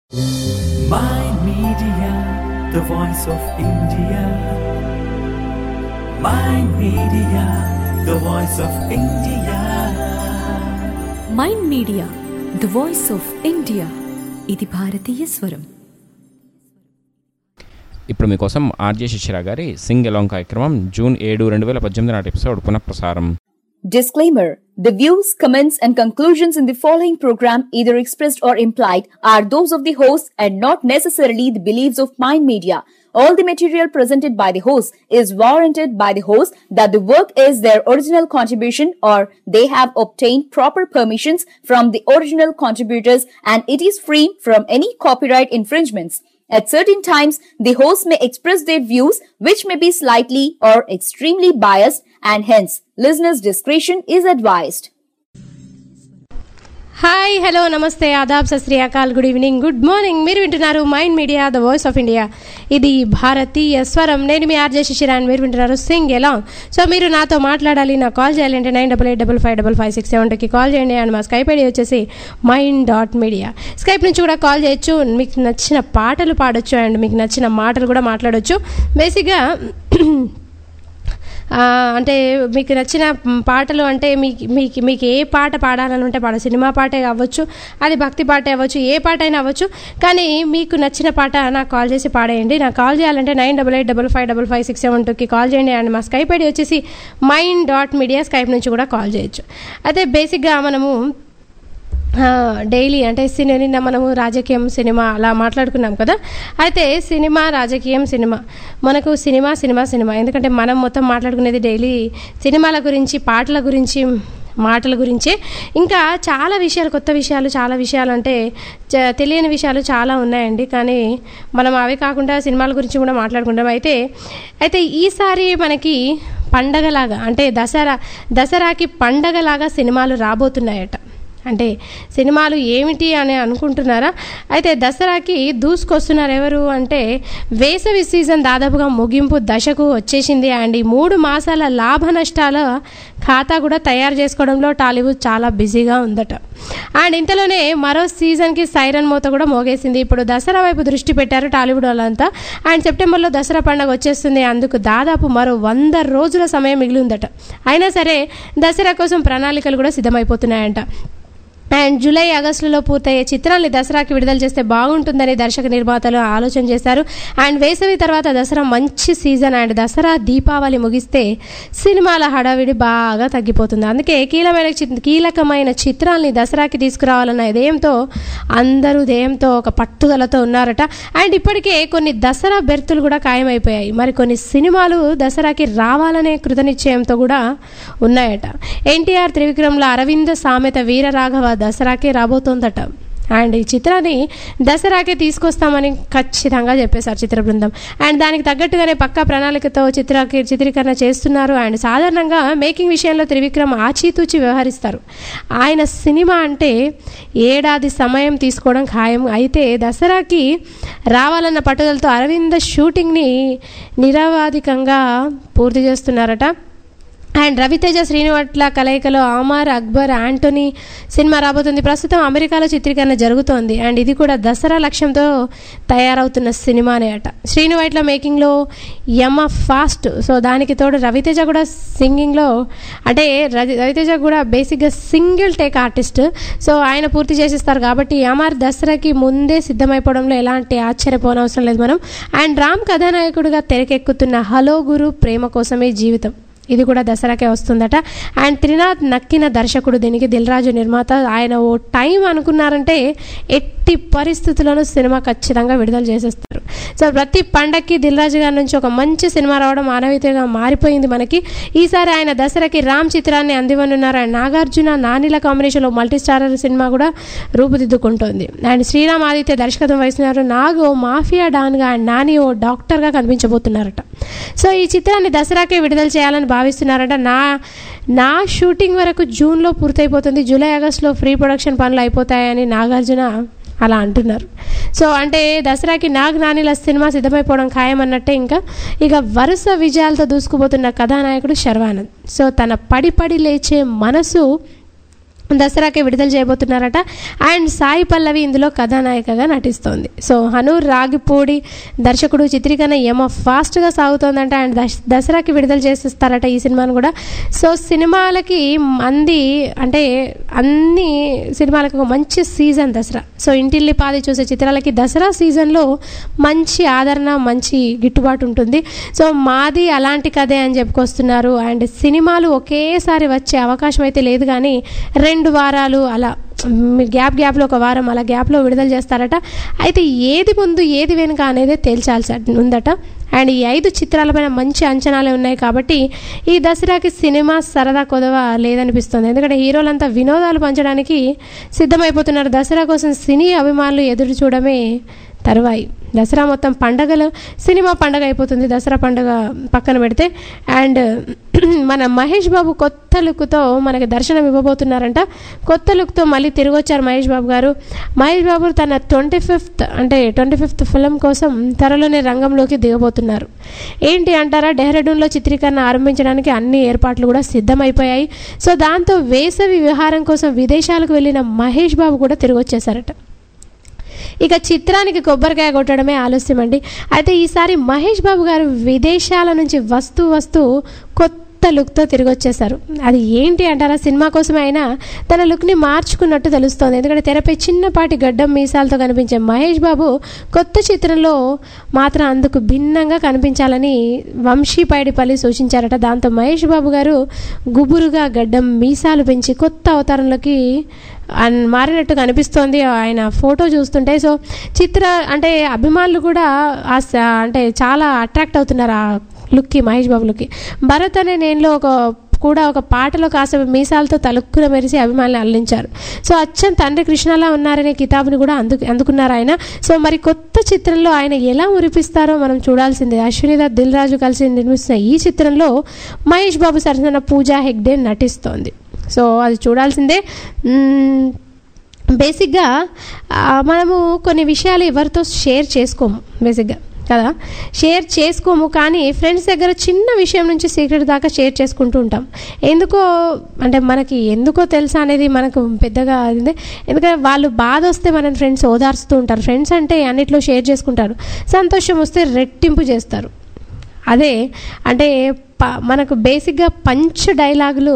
My Media, the voice of India. My Media, the voice of India. Mind Media the voice of India ఇది భారతీయ స్వరం ఇప్పుడు మీకోసం RJ Shishira గారి Singh along కార్యక్రమం జూన్ ఏడు రెండు వేల పద్దెనిమిది నాటి ఎపిసోడ్ పునఃప్రసారం Disclaimer The views, comments, and conclusions in the following program, either expressed or implied, are those of the host and not necessarily the beliefs of Mind Media. All the material presented by the host is warranted by the host that the work is their original contribution or they have obtained proper permissions from the original contributors and it is free from any copyright infringements. At certain times, the host may express their views which may be slightly or extremely biased and hence listeners' discretion is advised. Hi hello namaste adaab Sat Sri Akal good evening good morning మీరు వింటున్నారు Mind Media the voice of India ఇది భారతీయ స్వరం నేను మీ RJ శిశిరాన్ మీరు వింటున్నారు సింగ్ ఎలా so మీరు నాతో మాట్లాడాలి నాకు కాల్ చేయాలంటే nine double eight double five double five six seven టూకి కాల్ చేయండి అండ్ మా స్కైప్ ఐడి వచ్చేసి మైండ్ డాట్ మీడియా స్కైప్ నుంచి కూడా కాల్ చేయొచ్చు మీకు నచ్చిన పాటలు పాడొచ్చు అండ్ మీకు నచ్చిన మాటలు కూడా మాట్లాడొచ్చు బేసిక్గా ఆ, అంటే మీకు నచ్చిన మ్, పాటలు అంటే మీకు మీకు మీకు ఏ పాట పాడాలని ఉంటే పాడ సినిమా పాటే అవ్వచ్చు అది భక్తి పాటే అవ్వచ్చు ఏ పాట అయినా అవ్వచ్చు కానీ మీకు నచ్చిన పాట నాకు కాల్ చేసి పాడేయండి నాకు కాల్ చేయాలంటే nine double eight double five double five six seven టూకి కాల్ చేయండి అండ్ మా స్కైప్ ఐడి వచ్చేసి మైండ్ డాట్ మీడియా స్కైప్ నుంచి కూడా కాల్ చేయొచ్చు అయితే బేసిక్గా మనము డైలీ అంటే సినీ నిన్న మనము రాజకీయం సినిమా అలా మాట్లాడుకున్నాం కదా అయితే సినిమా రాజకీయం సినిమా మనకు సినిమా సినిమా సినిమా ఎందుకంటే మనం మొత్తం మాట్లాడుకునేది డైలీ సినిమాల గురించి పాటల గురించి మాటల గురించే ఇంకా చాలా విషయాలు కొత్త విషయాలు చాలా విషయాలు అంటే చ- తెలియని విషయాలు చాలా ఉన్నాయండి కానీ మనం అవి కాకుండా సినిమాల గురించి కూడా మాట్లాడుకుంటాం అయితే అయితే ఈసారి మనకి పండగలాగా అంటే దసరా దసరాకి పండగలాగా సినిమాలు రాబోతున్నాయట అంటే సినిమాలు ఏమిటి అని అనుకుంటున్నారా అయితే దసరాకి దూసుకొస్తున్నారు ఎవరు అంటే వేసవి సీజన్ దాదాపుగా ముగింపు దశకు వచ్చేసింది అండ్ ఈ మూడు మాసాల లాభ నష్టాల ఖాతా కూడా తయారు చేసుకోవడంలో టాలీవుడ్ చాలా బిజీగా ఉందట అండ్ ఇంతలోనే మరో సీజన్కి సైరన్ మోత కూడా మోగేసింది ఇప్పుడు దసరా వైపు దృష్టి పెట్టారు టాలీవుడ్ వాళ్ళంతా అండ్ సెప్టెంబర్లో దసరా పండుగ వచ్చేస్తుంది అందుకు దాదాపు మరో వంద రోజుల సమయం మిగిలి ఉందట అయినా సరే దసరా కోసం ప్రణాళికలు కూడా సిద్ధమైపోతున్నాయంట అండ్ జూలై ఆగస్టులో పూర్తయ్యే చిత్రాన్ని దసరాకి విడుదల చేస్తే బాగుంటుందని దర్శక నిర్మాతలు ఆలోచన చేశారు అండ్ వేసవి తర్వాత దసరా మంచి సీజన్ అండ్ దసరా దీపావళి ముగిస్తే సినిమాల హడావిడి బాగా తగ్గిపోతుంది అందుకే కీలమైన చి- కీలకమైన చిత్రాల్ని దసరాకి తీసుకురావాలన్న ధ్యేయంతో అందరూ ధ్యేయంతో ఒక పట్టుదలతో ఉన్నారట అండ్ ఇప్పటికే కొన్ని దసరా బెర్తులు కూడా ఖాయమైపోయాయి మరి కొన్ని సినిమాలు దసరాకి రావాలనే కృతనిశ్చయంతో కూడా ఉన్నాయట ఎన్టీఆర్ త్రివిక్రమ్ల అరవింద సామెత వీరరాఘవ దసరాకే రాబోతోందట అండ్ ఈ చిత్రాన్ని దసరాకే తీసుకొస్తామని ఖచ్చితంగా చెప్పేశారు చిత్ర బృందం అండ్ దానికి తగ్గట్టుగానే పక్కా ప్రణాళికతో చిత్రకి చిత్రీకరణ చేస్తున్నారు అండ్ సాధారణంగా మేకింగ్ విషయంలో త్రివిక్రమ్ ఆచితూచి వ్యవహరిస్తారు ఆయన సినిమా అంటే ఏడాది సమయం తీసుకోవడం ఖాయం అయితే దసరాకి రావాలన్న పట్టుదలతో అరవింద షూటింగ్ని నిరవాధికంగా పూర్తి చేస్తున్నారట అండ్ రవితేజ శ్రీనివట్ల కలయికలో అమర్ అక్బర్ యాంటోనీ సినిమా రాబోతుంది ప్రస్తుతం అమెరికాలో చిత్రీకరణ జరుగుతోంది అండ్ ఇది కూడా దసరా లక్ష్యంతో తయారవుతున్న సినిమానే అట శ్రీనివైట్ల మేకింగ్లో యమ ఫాస్ట్ సో దానికి తోడు రవితేజ కూడా సింగింగ్లో అంటే రవి రవితేజ కూడా బేసిక్గా సింగిల్ టేక్ ఆర్టిస్ట్ సో ఆయన పూర్తి చేసేస్తారు కాబట్టి అమర్ దసరాకి ముందే సిద్ధమైపోవడంలో ఎలాంటి ఆశ్చర్యపోనవసరం లేదు మనం అండ్ రామ్ కథానాయకుడిగా తెరకెక్కుతున్న హలో గురు ప్రేమ కోసమే జీవితం ఇది కూడా దసరాకే వస్తుందట అండ్ త్రినాథ్ నక్కిన దర్శకుడు దీనికి దిల్రాజు నిర్మాత ఆయన ఓ టైం అనుకున్నారంటే ఎట్టి పరిస్థితుల్లోనూ సినిమా ఖచ్చితంగా విడుదల చేసేస్తారు సో ప్రతి పండక్కి దిల్రాజు గారి నుంచి ఒక మంచి సినిమా రావడం మానవీయతగా మారిపోయింది మనకి ఈసారి ఆయన దసరాకి రామ్ చిత్రాన్ని అందివనున్నారు అండ్ నాగార్జున నానిల కాంబినేషన్లో మల్టీ స్టారర్ సినిమా కూడా రూపుదిద్దుకుంటోంది అండ్ శ్రీరామ్ ఆదిత్య దర్శకత్వం వహిస్తున్నారు నాగ్ ఓ మాఫియా డాన్గా అండ్ నాని ఓ డాక్టర్గా కనిపించబోతున్నారట సో ఈ చిత్రాన్ని దసరాకే విడుదల చేయాలని భావిస్తున్నారట నా నా షూటింగ్ వరకు జూన్లో పూర్తయిపోతుంది జూలై ఆగస్టులో ప్రీ ప్రొడక్షన్ పనులు అయిపోతాయని నాగార్జున అలా అంటున్నారు సో అంటే దసరాకి నాగ్ నానిల సినిమా సిద్ధమైపోవడం ఖాయమన్నట్టే ఇంకా ఇక వరుస విజయాలతో దూసుకుపోతున్న కథానాయకుడు శర్వానంద్ సో తన పడి పడి లేచే మనసు దసరాకి విడుదల చేయబోతున్నారట అండ్ సాయి పల్లవి ఇందులో కథానాయికగా నటిస్తోంది సో హనూర్ రాగిపూడి దర్శకుడు చిత్రీకరణ ఏమో ఫాస్ట్గా సాగుతోందంట అండ్ దశ దసరాకి విడుదల చేసేస్తారట ఈ సినిమాను కూడా సో సినిమాలకి మంది అంటే అన్ని సినిమాలకు ఒక మంచి సీజన్ దసరా సో ఇంటిల్లి పాది చూసే చిత్రాలకి దసరా సీజన్లో మంచి ఆదరణ మంచి గిట్టుబాటు ఉంటుంది సో మాది అలాంటి కథే అని చెప్పుకొస్తున్నారు అండ్ సినిమాలు ఒకేసారి వచ్చే అవకాశం అయితే లేదు కానీ రెండు వారాలు అలా మ్, గ్యాప్ గ్యాప్లో ఒక వారం అలా గ్యాప్లో విడుదల చేస్తారట అయితే ఏది ముందు ఏది వెనుక అనేది తేల్చాల్సి ఉందట అండ్ ఈ ఐదు చిత్రాలపైన మంచి అంచనాలే ఉన్నాయి కాబట్టి ఈ దసరాకి సినిమా సరదా కొదవ లేదనిపిస్తుంది ఎందుకంటే హీరోలంతా వినోదాలు పంచడానికి సిద్ధమైపోతున్నారు దసరా కోసం సినీ అభిమానులు ఎదురు చూడమే తరువాయి దసరా మొత్తం పండగలు సినిమా పండగ అయిపోతుంది దసరా పండగ పక్కన పెడితే అండ్ మన మహేష్ బాబు కొత్త లుక్తో మనకి దర్శనం ఇవ్వబోతున్నారంట కొత్త లుక్తో మళ్ళీ తిరిగి వచ్చారు మహేష్ బాబు గారు మహేష్ బాబు తన ట్వంటీ ఫిఫ్త్ అంటే ట్వంటీ ఫిఫ్త్ ఫిలిం కోసం త్వరలోనే రంగంలోకి దిగబోతున్నారు ఏంటి అంటారా డెహ్రాడూన్లో చిత్రీకరణ ఆరంభించడానికి అన్ని ఏర్పాట్లు కూడా సిద్ధమైపోయాయి సో దాంతో వేసవి విహారం కోసం విదేశాలకు వెళ్ళిన మహేష్ బాబు కూడా తిరిగి వచ్చేసారట ఇక చిత్రానికి కొబ్బరికాయ కొట్టడమే ఆలస్యం అండి అయితే ఈసారి మహేష్ బాబు గారు విదేశాల నుంచి వస్తూ వస్తూ కొత్త లుక్తో తిరిగి వచ్చేసారు అది ఏంటి అంటారా సినిమా కోసమే అయినా తన లుక్ని మార్చుకున్నట్టు తెలుస్తోంది ఎందుకంటే తెరపై చిన్నపాటి గడ్డం మీసాలతో కనిపించే మహేష్ బాబు కొత్త చిత్రంలో మాత్రం అందుకు భిన్నంగా కనిపించాలని వంశీ పైడిపల్లి సూచించారట దాంతో మహేష్ బాబు గారు గుబురుగా గడ్డం మీసాలు పెంచి కొత్త అవతారంలోకి అన్- మారినట్టు కనిపిస్తోంది ఆయన ఫోటో చూస్తుంటే సో చిత్ర అంటే అభిమానులు కూడా ఆ స- అంటే చాలా అట్రాక్ట్ అవుతున్నారు ఆ లుక్కి మహేష్ బాబు లుక్కి భరత్ అనే నేనులో ఒక కూడా ఒక పాటలో కాసేపు మీసాలతో తలుక్కున మెరిసి అభిమానులు అల్లించారు సో అచ్చం తండ్రి కృష్ణలా ఉన్నారనే కితాబుని కూడా అందు అందుకున్నారు ఆయన సో మరి కొత్త చిత్రంలో ఆయన ఎలా మురిపిస్తారో మనం చూడాల్సిందే అశ్విని దత్ దిల్ రాజు కలిసి నిర్మిస్తున్న ఈ చిత్రంలో మహేష్ బాబు సరసన పూజా హెగ్డే నటిస్తోంది సో అది చూడాల్సిందే మ్మ్, బేసిక్గా ఆ, మనము కొన్ని విషయాలు ఎవరితో షేర్ చేసుకోము బేసిక్గా కదా షేర్ చేసుకోము కానీ ఫ్రెండ్స్ దగ్గర చిన్న విషయం నుంచి సీక్రెట్ దాకా షేర్ చేసుకుంటూ ఉంటాం ఎందుకో అంటే మనకి ఎందుకో తెలుసా అనేది మనకు పెద్దగా అది ఎందుకంటే వాళ్ళు బాధ వస్తే మన ఫ్రెండ్స్ ఓదార్స్తూ ఉంటారు ఫ్రెండ్స్ అంటే అన్నిట్లో షేర్ చేసుకుంటారు సంతోషం వస్తే రెట్టింపు చేస్తారు అదే అంటే ప మనకు బేసిక్గా పంచ్ డైలాగులు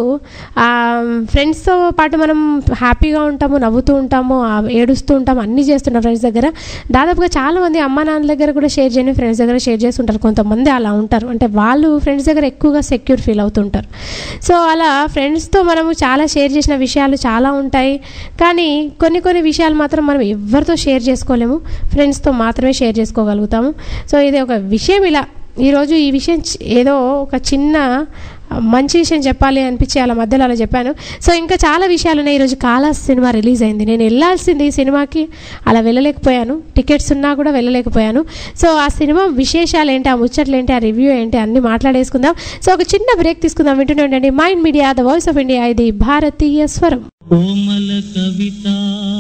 ఫ్రెండ్స్తో పాటు మనం హ్యాపీగా ఉంటాము నవ్వుతూ ఉంటాము ఆ, ఏడుస్తూ ఉంటాము అన్నీ చేస్తుంటాం ఫ్రెండ్స్ దగ్గర దాదాపుగా చాలామంది అమ్మ నాన్న దగ్గర కూడా షేర్ చేయని ఫ్రెండ్స్ దగ్గర షేర్ చేస్తుంటారు కొంతమంది అలా ఉంటారు అంటే వాళ్ళు ఫ్రెండ్స్ దగ్గర ఎక్కువగా సెక్యూర్ ఫీల్ అవుతుంటారు సో అలా ఫ్రెండ్స్తో మనము చాలా షేర్ చేసిన విషయాలు చాలా ఉంటాయి కానీ కొన్ని కొన్ని విషయాలు మాత్రం మనం ఎవరితో షేర్ చేసుకోలేము ఫ్రెండ్స్తో మాత్రమే షేర్ చేసుకోగలుగుతాము సో ఇది ఒక విషయం ఇలా ఈరోజు ఈ విషయం చి- ఏదో ఒక చిన్న ఆ, మంచి విషయం చెప్పాలి అనిపించి అలా మధ్యలో అలా చెప్పాను సో ఇంకా చాలా విషయాలు ఉన్నాయి ఈరోజు కాలా సినిమా రిలీజ్ అయింది నేను వెళ్ళాల్సింది ఈ సినిమాకి అలా వెళ్ళలేకపోయాను టికెట్స్ ఉన్నా కూడా వెళ్ళలేకపోయాను సో ఆ సినిమా విశేషాలు ఏంటి ఆ ముచ్చట్లు ఏంటి ఆ రివ్యూ ఏంటి అన్ని మాట్లాడేసుకుందాం సో ఒక చిన్న బ్రేక్ తీసుకుందాం వింటూనే ఉండండి Mind Media the voice of India ఇది భారతీయ స్వరం కోమల కవితా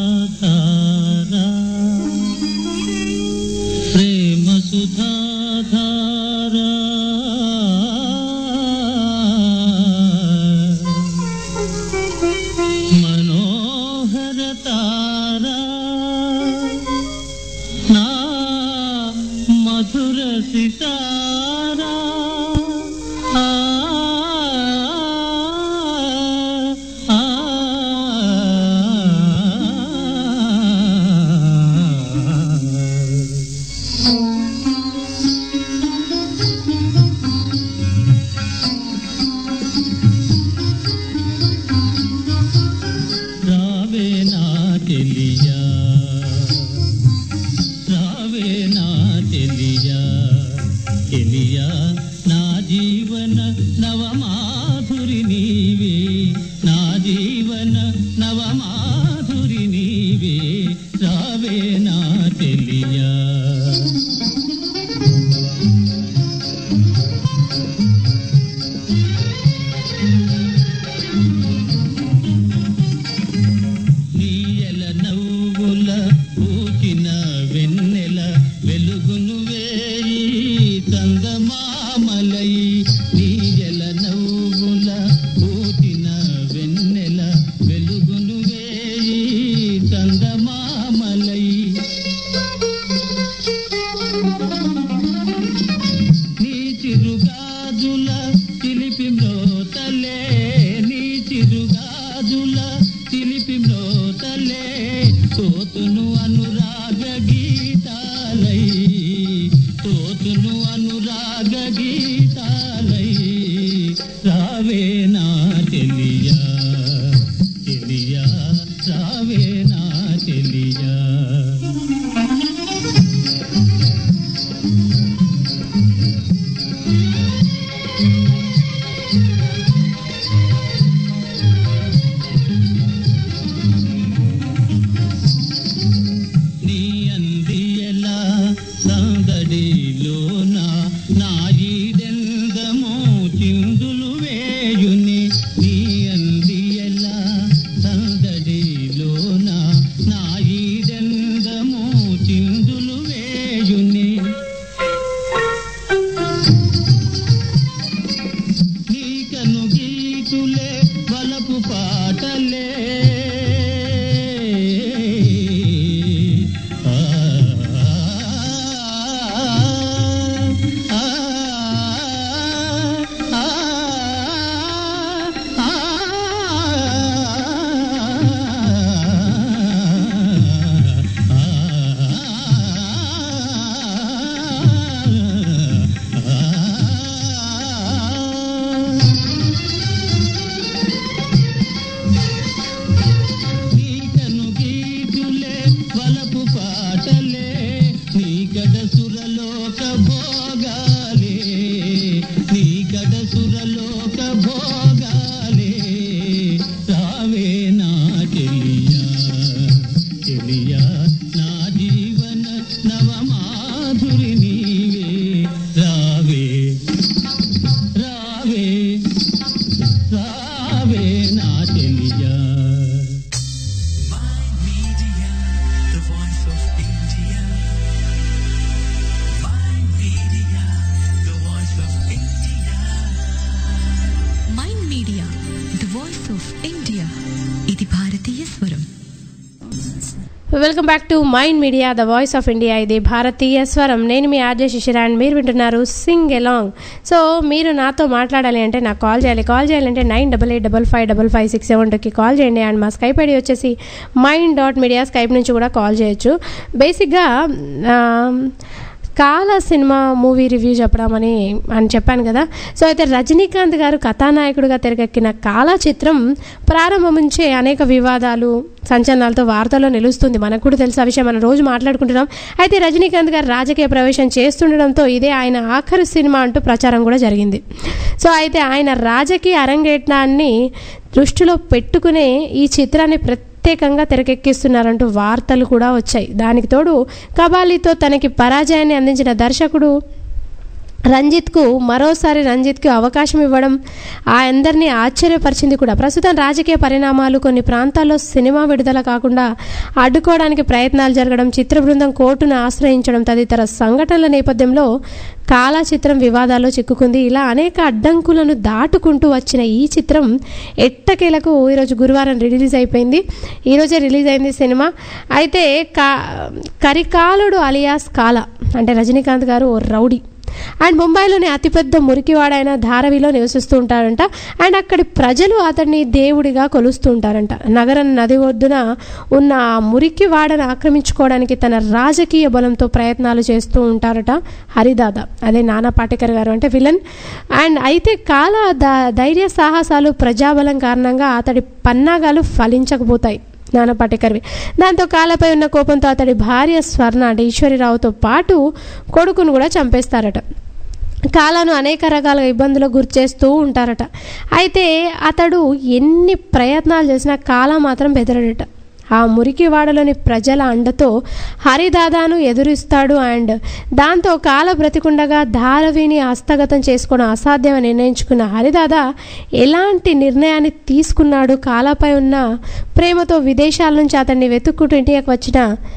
ధారా ప్రేమ సుధాధారా మనోహర తారా నా మధుర సితారా ఆ ఆ రావే నా తెలియా రావే నా తెలియా తెలియా నా జీవన నవమాధురి నీవే నా జీవన నవమాధురి నీవే రావే నా తెలియా నీయల నవ్వుల పూచిన వెన్నెల వెలుగును వేయి చందమామలై నీయల నవ్వుల పూచిన వెన్నెల వెలుగును అనురాగ గీతాలై తోచును అనురాగ గీతాలై రావే నా తెలియా తెలియా రావే నా తెలియా నీ అందియలా సందడిలోన నాయిదెందమో చిందులు వేయుని నీ అందియలా సందడిలోన నాయిదెందమో చిందులు వేయుని నీకను గీతులే వలపు పాటలే ఆ, ఆ, ఆ, ఆ, నీకను గీతులే వలపు పాటలే నీకడ సురలోక భోగాలే నీకడ సురలోక భోగాలే రావే నా చెలియా చెలియా నా జీవన నవమాధురి నీవే రావే రావే రావే నా చెలియా Mind Media, the voice of India. Mind Media, the Mind Media voice of India. The voice of India ఇది భారతీయ స్వరం welcome back to Mind Media the voice of India ఇది భారతీయ స్వరం నేను మీ ఆర్జే శిశిరా అండ్ మీరు వింటున్నారు సింగ్ ఎలాంగ్ సో మీరు నాతో మాట్లాడాలి అంటే నాకు కాల్ చేయాలి కాల్ చేయాలంటే nine double eight double five double five six seven టూకి కాల్ చేయండి అండ్ మా స్కైప్ ఐడి వచ్చేసి మైండ్ డాట్ మీడియా స్కైప్ నుంచి కూడా కాల్ చేయొచ్చు బేసిక్గా ఆ, కాల సినిమా మూవీ రివ్యూ చెప్పడమని అని చెప్పాను కదా సో అయితే రజనీకాంత్ గారు కథానాయకుడిగా తెరకెక్కిన కాలా చిత్రం ప్రారంభం నుంచే అనేక వివాదాలు సంచలనాలతో వార్తల్లో నిలుస్తుంది మనకు కూడా తెలిసిన విషయం మనం రోజు మాట్లాడుకుంటున్నాం అయితే రజనీకాంత్ గారు రాజకీయ ప్రవేశం చేస్తుండడంతో ఇదే ఆయన ఆఖరి సినిమా అంటూ ప్రచారం కూడా జరిగింది సో అయితే ఆయన రాజకీయ అరంగేట్నాన్ని దృష్టిలో పెట్టుకునే ఈ చిత్రాన్ని ప్రత్యేకంగా తెరకెక్కిస్తున్నారంటూ వార్తలు కూడా వచ్చాయి దానికి తోడు కబాలీతో తనకి పరాజయాన్ని అందించిన దర్శకుడు రంజిత్కు మరోసారి రంజిత్కి అవకాశం ఇవ్వడం ఆ అందరినీ ఆశ్చర్యపరిచింది కూడా ప్రస్తుతం రాజకీయ పరిణామాలు కొన్ని ప్రాంతాల్లో సినిమా విడుదల కాకుండా అడ్డుకోవడానికి ప్రయత్నాలు జరగడం చిత్ర బృందం కోర్టును ఆశ్రయించడం తదితర సంఘటనల నేపథ్యంలో కాలా చిత్రం వివాదాల్లో చిక్కుకుంది ఇలా అనేక అడ్డంకులను దాటుకుంటూ వచ్చిన ఈ చిత్రం ఎట్టకేలకు ఈరోజు గురువారం రిలీజ్ అయిపోయింది ఈరోజే రిలీజ్ అయింది సినిమా అయితే కా కరికాలుడు అలియాస్ కాలా అంటే రజనీకాంత్ గారు ఓ రౌడీ అండ్ ముంబైలోని అతిపెద్ద మురికివాడైన ధారవిలో నివసిస్తూ ఉంటారంట అండ్ అక్కడి ప్రజలు అతన్ని దేవుడిగా కొలుస్తూ ఉంటారంట నగరం నది ఒడ్డున ఉన్న ఆ మురికివాడను ఆక్రమించుకోవడానికి తన రాజకీయ బలంతో ప్రయత్నాలు చేస్తూ ఉంటారట హరిదాద అదే నానా పాటేకర్ గారు అంటే విలన్ అండ్ అయితే కాల ద- ధైర్య సాహసాలు ప్రజాబలం కారణంగా అతడి పన్నాగాలు ఫలించకపోతాయి నానా పాటేకర్వి దాంతో కాలపై ఉన్న కోపంతో అతడి భార్య స్వర్ణ అంటే ఈశ్వరిరావుతో పాటు కొడుకును కూడా చంపేస్తారట కాలాను అనేక రకాల ఇబ్బందులకు గురి చేస్తూ ఉంటారట అయితే అతడు ఎన్ని ప్రయత్నాలు చేసినా కాలా మాత్రం బెదరడట ఆ మురికివాడలోని ప్రజల అండతో హరిదాదాను ఎదురిస్తాడు అండ్ దాంతో కాల బ్రతికుండగా ధారవిని హస్తగతం చేసుకోవడం అసాధ్యమని నిర్ణయించుకున్న హరిదాదా ఎలాంటి నిర్ణయాన్ని తీసుకున్నాడు కాలపై ఉన్న ప్రేమతో విదేశాల నుంచి అతన్ని వెతుక్కుంటూ ఇంటికి వచ్చిన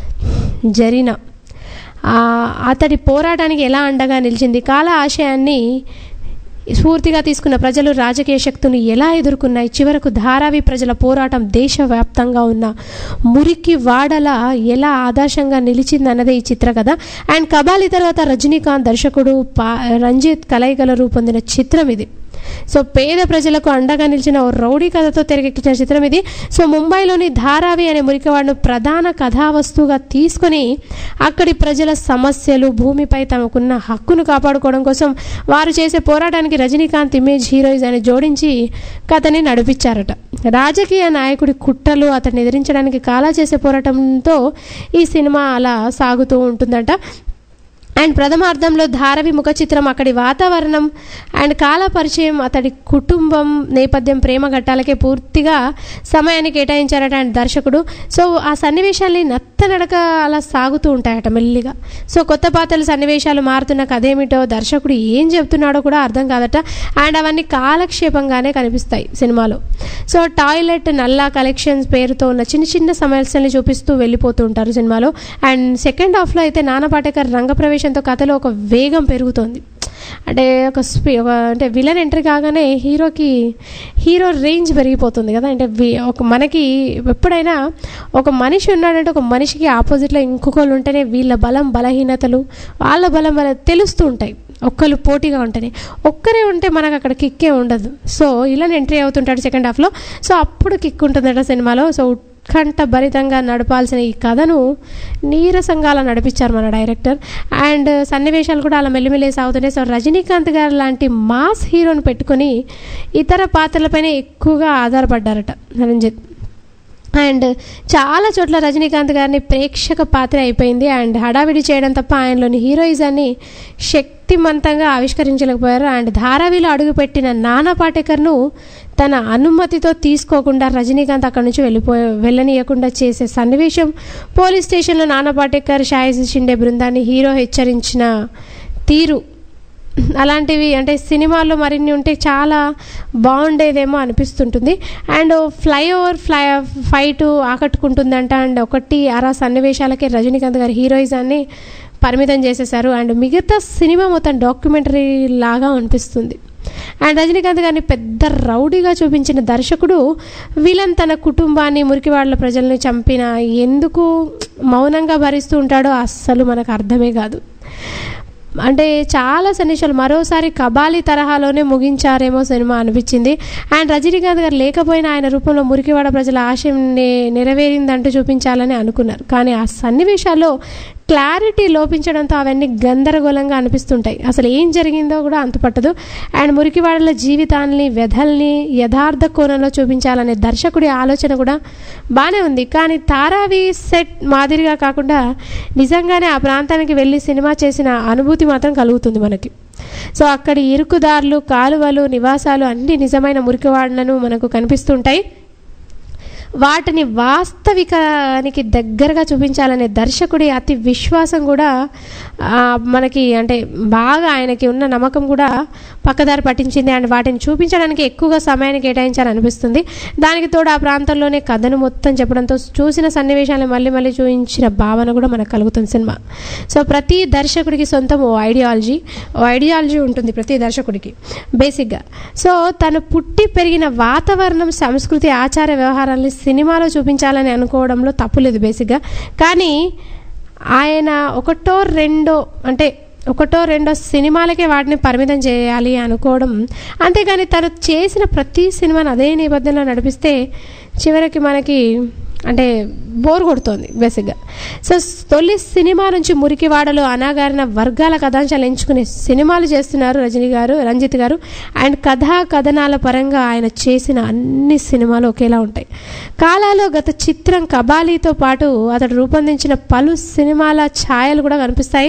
జరీనా ఆ, అతడి పోరాటానికి ఎలా అండగా నిలిచింది కాల ఆశయాన్ని స్ఫూర్తిగా తీసుకున్న ప్రజలు రాజకీయ శక్తులు ఎలా ఎదుర్కొన్నాయి చివరకు ధారావి ప్రజల పోరాటం దేశవ్యాప్తంగా ఉన్న మురికి వాడల ఎలా ఆదర్శంగా నిలిచిందన్నదే ఈ చిత్ర కథ అండ్ కబాలి తర్వాత రజనీకాంత్ దర్శకుడు పా రంజిత్ కలయికల రూపొందిన చిత్రం ఇది సో పేద ప్రజలకు అండగా నిలిచిన ఓ రౌడీ కథతో తెరకెక్కించిన చిత్రం ఇది సో ముంబైలోని ధారావి అనే మురికివాడను ప్రధాన కథావస్తువుగా తీసుకొని అక్కడి ప్రజల సమస్యలు భూమిపై తమకున్న హక్కును కాపాడుకోవడం కోసం వారు చేసే పోరాటానికి రజనీకాంత్ ఇమేజ్ హీరోయిజ్ అని జోడించి కథని నడిపించారట రాజకీయ నాయకుడి కుట్రలు అతన్ని ఎదిరించడానికి కాలా చేసే పోరాటంతో ఈ సినిమా అలా సాగుతూ ఉంటుందట అండ్ ప్రథమార్థంలో ధారవి ముఖ చిత్రం అక్కడి వాతావరణం అండ్ కాల పరిచయం అతడి కుటుంబం నేపథ్యం ప్రేమ ఘట్టాలకే పూర్తిగా సమయాన్ని కేటాయించారట అండ్ దర్శకుడు సో ఆ సన్నివేశాల్ని నత్తనడక అలా సాగుతూ ఉంటాయట మెల్లిగా సో కొత్త పాత్రల సన్నివేశాలు మారుతున్న కథేమిటో దర్శకుడు ఏం చెప్తున్నాడో కూడా అర్థం కాదట అండ్ అవన్నీ కాలక్షేపంగానే కనిపిస్తాయి సినిమాలో సో టాయిలెట్ నల్లా కలెక్షన్స్ పేరుతో ఉన్న చిన్న చిన్న సమస్యల్ని చూపిస్తూ వెళ్ళిపోతూ ఉంటారు సినిమాలో అండ్ సెకండ్ హాఫ్లో అయితే నానా పాటేకర్ రంగప్రవేశంతో కథలో ఒక వేగం పెరుగుతోంది అంటే ఒక స్పీ ఒక అంటే విలన్ ఎంట్రీ కాగానే హీరోకి హీరో రేంజ్ పెరిగిపోతుంది కదా అంటే వి- ఒక మనకి ఎప్పుడైనా ఒక మనిషి ఉన్నాడంటే ఒక మనిషికి ఆపోజిట్లో ఇంకొకళ్ళు ఉంటేనే వీళ్ళ బలం బలహీనతలు వాళ్ళ బలం బల తెలుస్తూ ఉంటాయి ఒక్కరు పోటీగా ఉంటేనే ఒక్కరే ఉంటే మనకు అక్కడ కిక్కే ఉండదు సో ఇలా ఎంట్రీ అవుతుంటాడు సెకండ్ హాఫ్లో సో అప్పుడు కిక్ ఉంటుందట సినిమాలో సో ఉత్కంఠ భరితంగా నడపాల్సిన ఈ కథను నీరసంగా అలా నడిపించారు మన డైరెక్టర్ అండ్ సన్నివేశాలు కూడా అలా మెల్లిమెల్లి సాగుతున్నాయి సో రజనీకాంత్ గారు లాంటి మాస్ హీరోని పెట్టుకొని ఇతర పాత్రలపైన ఎక్కువగా ఆధారపడ్డారట రంజిత్ అండ్ చాలా చోట్ల రజనీకాంత్ గారిని ప్రేక్షక పాత్ర అయిపోయింది అండ్ హడావిడి చేయడం తప్ప ఆయనలోని హీరోయిజాన్ని శక్తిమంతంగా ఆవిష్కరించలేకపోయారు అండ్ ధారావిలో అడుగుపెట్టిన నానా పాటేకర్ను తన అనుమతితో తీసుకోకుండా రజనీకాంత్ అక్కడి నుంచి వెళ్ళిపోయే వెళ్ళనీయకుండా చేసే సన్నివేశం పోలీస్ స్టేషన్లో నానా పాటేకర్ షాయిజ్ షిండే బృందాన్ని హీరో హెచ్చరించిన తీరు అలాంటివి అంటే సినిమాల్లో మరిన్ని ఉంటే చాలా బాగుండేదేమో అనిపిస్తుంటుంది అండ్ ఫ్లైఓవర్ ఫ్లై ఫైట్ ఆకట్టుకుంటుందంట అండ్ ఒకటి అరా సన్నివేశాలకే రజనీకాంత్ గారి హీరోయిజాన్ని పరిమితం చేసేశారు అండ్ మిగతా సినిమా మొత్తం డాక్యుమెంటరీ లాగా అనిపిస్తుంది అండ్ రజనీకాంత్ గారిని పెద్ద రౌడీగా చూపించిన దర్శకుడు విలన్ తన కుటుంబాన్ని మురికివాడల ప్రజల్ని చంపిన ఎందుకు మౌనంగా భరిస్తూ ఉంటాడో అస్సలు మనకు అర్థమే కాదు అంటే చాలా సన్నివేశాలు మరోసారి కబాలి తరహాలోనే ముగించారేమో సినిమా అనిపించింది అండ్ రజనీకాంత్ గారు లేకపోయినా ఆయన రూపంలో మురికివాడ ప్రజల ఆశయం నె- నెరవేరిందంటూ చూపించాలని అనుకున్నారు కానీ ఆ సన్నివేశాల్లో క్లారిటీ లోపించడంతో అవన్నీ గందరగోళంగా అనిపిస్తుంటాయి అసలు ఏం జరిగిందో కూడా అంతుపట్టదు అండ్ మురికివాడల జీవితాన్ని వ్యధల్ని యథార్థ కోణంలో చూపించాలనే దర్శకుడి ఆలోచన కూడా బాగానే ఉంది కానీ తారావి సెట్ మాదిరిగా కాకుండా నిజంగానే ఆ ప్రాంతానికి వెళ్ళి సినిమా చేసిన అనుభూతి మాత్రం కలుగుతుంది మనకి సో అక్కడి ఇరుకుదారులు కాలువలు నివాసాలు అన్ని నిజమైన మురికివాడలను మనకు కనిపిస్తుంటాయి వాటిని వాస్తవికానికి దగ్గరగా చూపించాలనే దర్శకుడి అతి విశ్వాసం కూడా ఆ, మనకి అంటే బాగా ఆయనకి ఉన్న నమ్మకం కూడా పక్కదారి పట్టించింది అండ్ వాటిని చూపించడానికి ఎక్కువగా సమయాన్ని కేటాయించాలని అనిపిస్తుంది దానికి తోడు ఆ ప్రాంతంలోనే కథను మొత్తం చెప్పడంతో చూసిన సన్నివేశాలను మళ్ళీ మళ్ళీ చూపించిన భావన కూడా మనకు కలుగుతుంది సినిమా సో ప్రతి దర్శకుడికి సొంతం ఓ ఐడియాలజీ ఓ ఐడియాలజీ ఉంటుంది ప్రతి దర్శకుడికి బేసిక్గా సో తను పుట్టి పెరిగిన వాతావరణం సంస్కృతి ఆచార వ్యవహారాల్ని సినిమాలో చూపించాలని అనుకోవడంలో తప్పులేదు బేసిక్గా కానీ ఆయన ఒకటో రెండో అంటే ఒకటో రెండో సినిమాలకే వాటిని పరిమితం చేయాలి అనుకోవడం అంతేగాని తను చేసిన ప్రతి సినిమాని అదే నేపథ్యంలో నడిపిస్తే చివరికి మనకి అంటే బోర్ కొడుతోంది బేసిక్గా సో తొలి సినిమా నుంచి మురికివాడలో అనాగారిన వర్గాల కథాంశాలు ఎంచుకునే సినిమాలు చేస్తున్నారు రజనీ గారు రంజిత్ గారు అండ్ కథా కథనాల పరంగా ఆయన చేసిన అన్ని సినిమాలు ఒకేలా ఉంటాయి కాలాలో గత చిత్రం కబాలీతో పాటు అతడు రూపొందించిన పలు సినిమాల ఛాయలు కూడా కనిపిస్తాయి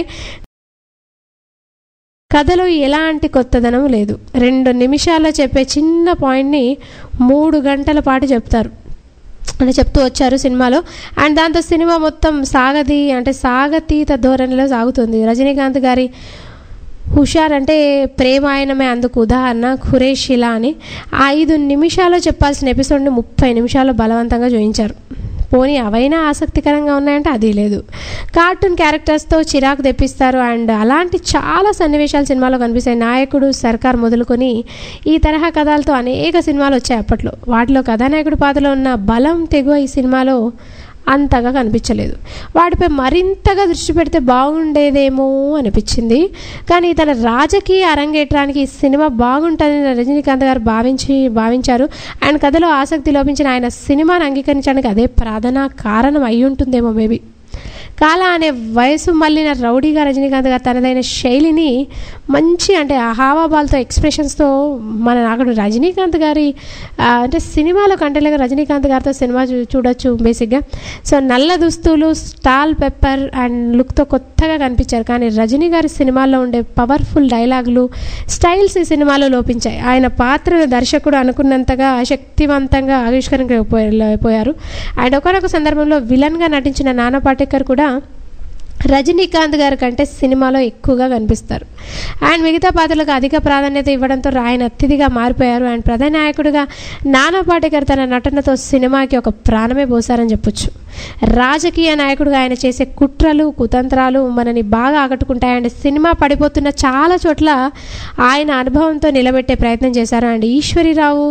కథలో ఎలాంటి కొత్తదనం లేదు రెండు నిమిషాల్లో చెప్పే చిన్న పాయింట్ని మూడు గంటల పాటు చెప్తారు అని చెప్తూ వచ్చారు సినిమాలో అండ్ దాంతో సినిమా మొత్తం సాగతి అంటే సాగతీత ధోరణిలో సాగుతుంది రజనీకాంత్ గారి హుషార్ అంటే ప్రేమాయణమే అందుకు ఉదాహరణ ఖురేషిలా అని ఆ ఐదు నిమిషాల్లో చెప్పాల్సిన ఎపిసోడ్ని ముప్పై నిమిషాల్లో బలవంతంగా చూపించారు పోనీ అవైనా ఆసక్తికరంగా ఉన్నాయంటే అది లేదు కార్టూన్ క్యారెక్టర్స్తో చిరాకు తెప్పిస్తారు అండ్ అలాంటి చాలా సన్నివేశాలు సినిమాలో కనిపిస్తాయి నాయకుడు సర్కార్ మొదలుకొని ఈ తరహా కథలతో అనేక సినిమాలు వచ్చాయి అప్పట్లో వాటిలో కథానాయకుడి పాత్రలో ఉన్న బలం తెగువ ఈ సినిమాలో అంతగా కనిపించలేదు వాటిపై మరింతగా దృష్టి పెడితే బాగుండేదేమో అనిపించింది కానీ తన రాజకీయ అరంగేట్రానికి ఈ సినిమా బాగుంటుందని రజనీకాంత్ గారు భావించి భావించారు ఆయన కథలో ఆసక్తి లోపించిన ఆయన సినిమాను అంగీకరించడానికి అదే ప్రధాన కారణం అయి ఉంటుందేమో మేబీ కాల అనే వయసు మళ్ళిన రౌడీగా రజనీకాంత్ గారు తనదైన శైలిని మంచి అంటే ఆ హావాభాలతో ఎక్స్ప్రెషన్స్తో మన అక్కడ రజనీకాంత్ గారి ఆ, అంటే సినిమాలో కంటేలాగా రజనీకాంత్ గారితో సినిమా చూ చూడొచ్చు బేసిక్గా సో నల్ల దుస్తులు స్టాల్ పెప్పర్ అండ్ లుక్తో కొత్తగా కనిపించారు కానీ రజనీ గారి సినిమాల్లో ఉండే పవర్ఫుల్ డైలాగులు స్టైల్స్ ఈ సినిమాలో లోపించాయి ఆయన పాత్రను దర్శకుడు అనుకున్నంతగా శక్తివంతంగా ఆవిష్కరించకపోయారు అండ్ ఒకనొక సందర్భంలో విలన్గా నటించిన నానా పాటేకర్ కూడా రజనీకాంత్ గారి కంటే సినిమాలో ఎక్కువగా కనిపిస్తారు అండ్ మిగతా పాత్రలకు అధిక ప్రాధాన్యత ఇవ్వడంతో ఆయన అతిథిగా మారిపోయారు అండ్ ప్రధాన నాయకుడిగా నానా పాటేకర్ తన నటనతో సినిమాకి ఒక ప్రాణమే పోసారని చెప్పొచ్చు రాజకీయ నాయకుడిగా ఆయన చేసే కుట్రలు కుతంత్రాలు మనని బాగా ఆకట్టుకుంటాయి అండ్ సినిమా పడిపోతున్న చాలా చోట్ల ఆయన అనుభవంతో నిలబెట్టే ప్రయత్నం చేశారు అండ్ ఈశ్వరిరావు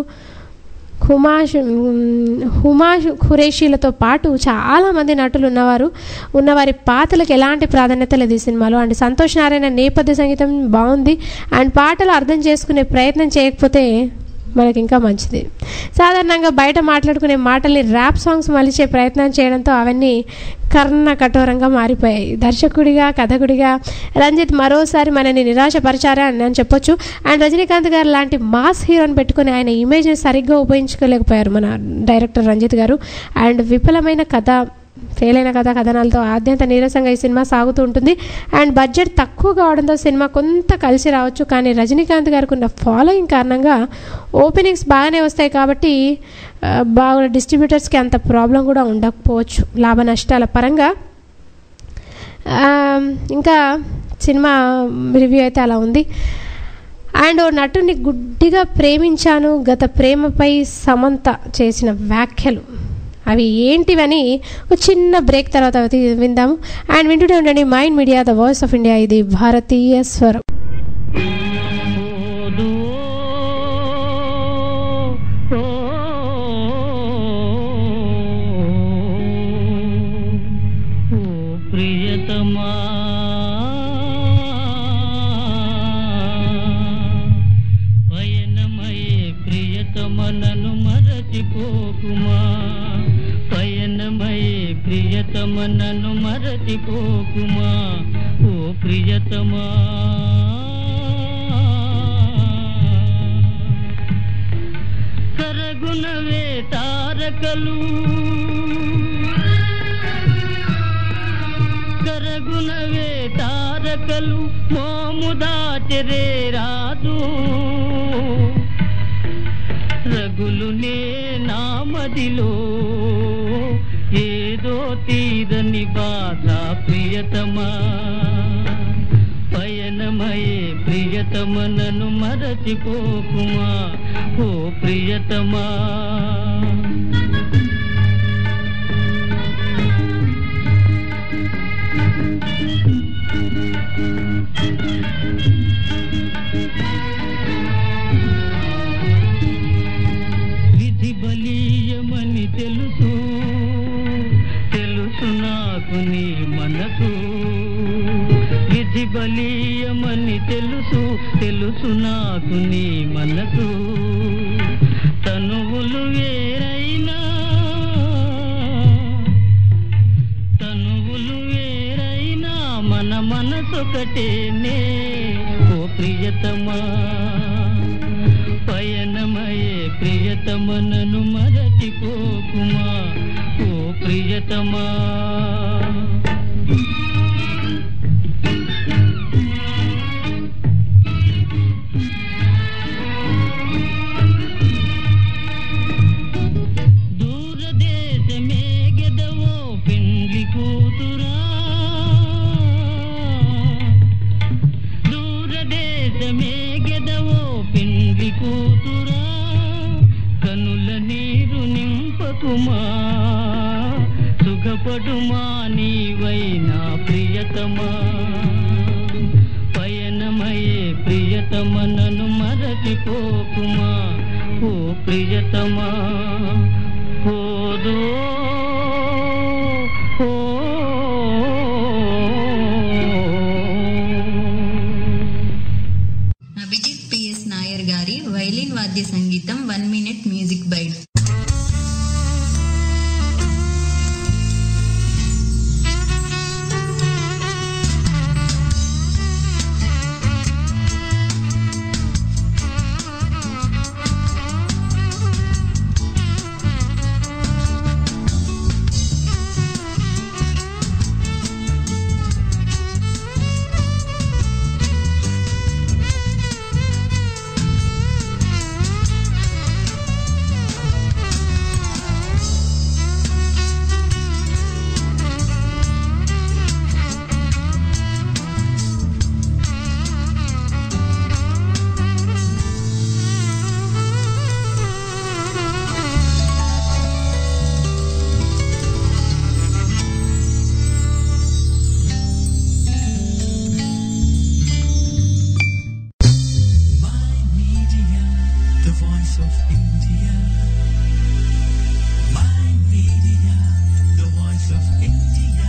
హుమాష్ హుమాష్ ఖురేషీలతో పాటు చాలామంది నటులు ఉన్నవారు ఉన్నవారి పాటలకు ఎలాంటి ప్రాధాన్యత లేదు ఈ సినిమాలో అండ్ సంతోష్ నారాయణ నేపథ్య సంగీతం బాగుంది అండ్ పాటలు అర్థం చేసుకునే ప్రయత్నం చేయకపోతే మనకి ఇంకా మంచిది సాధారణంగా బయట మాట్లాడుకునే మాటల్ని ర్యాప్ సాంగ్స్ మలిచే ప్రయత్నం చేయడంతో అవన్నీ కర్ణ కఠోరంగా మారిపోయాయి దర్శకుడిగా కథకుడిగా రంజిత్ మరోసారి మనని నిరాశపరిచారా అని నేను చెప్పొచ్చు అండ్ రజనీకాంత్ గారు లాంటి మాస్ హీరోని పెట్టుకుని ఆయన ఇమేజ్ని సరిగ్గా ఉపయోగించుకోలేకపోయారు మన డైరెక్టర్ రంజిత్ గారు అండ్ విఫలమైన కథ ఫెయిల్ అయిన కథ కథనాలతో ఆద్యంత నీరసంగా ఈ సినిమా సాగుతూ ఉంటుంది అండ్ బడ్జెట్ తక్కువ కావడంతో సినిమా కొంత కలిసి రావచ్చు కానీ రజనీకాంత్ గారికి ఉన్న ఫాలోయింగ్ కారణంగా ఓపెనింగ్స్ బాగానే వస్తాయి కాబట్టి ఆ, బాగా డిస్ట్రిబ్యూటర్స్కి అంత ప్రాబ్లం కూడా ఉండకపోవచ్చు లాభ నష్టాల పరంగా ఆ, ఇంకా సినిమా రివ్యూ అయితే అలా ఉంది అండ్ ఓ నటుని గుడ్డిగా ప్రేమించాను గత ప్రేమపై సమంత చేసిన వ్యాఖ్యలు అవి ఏంటివని ఒక చిన్న బ్రేక్ తర్వాత వి- విందాము అండ్ వింటూనే ఉండండి Mind Media the voice of India ఇది భారతీయ స్వరం ఓదు ఓ ఓ ప్రియతమా పయనమయే ప్రియతమనను మరచిపోకుమా పయనమయే ప్రియతమనను మరచిపోకుమా ఓ ప్రియతమా కరగునవే తారకలు కరగునవే తారకలు మోము దాచరే రాదు రగులునే నామదిలో ఏదో తీరని బాధ ప్రియతమా పయనమయే ప్రియతమనను మరచిపోకుమా ఓ ప్రియతమా విధి బలీయమని తెలుసు తెలుసు నాకు నీ మనసు విధి బలీయమని తెలుసు తెలుసు నాకు నీ మనసు తనువులు వేరైనా తనువులు వేరైనా మన మనసొకటేనే ఓ ప్రియతమా పయనమయే ప్రియతమనను మరచిపోకుమా ఓ ప్రియతమా దూరదేశమే గెదవో పెండ్లి కూతురా దూరదేశమే గెదవో పెండ్లి కూతురా కనుల నీరు నింపకుమా సుఖపడుమా నీవైనా ప్రియతమా పయనమయే ప్రియతమనను మరచిపోకుమా ఓ ప్రియతమా పోదో వాద్య సంగీతం one minute music bite Media, the voice of India. My media, the voice of India.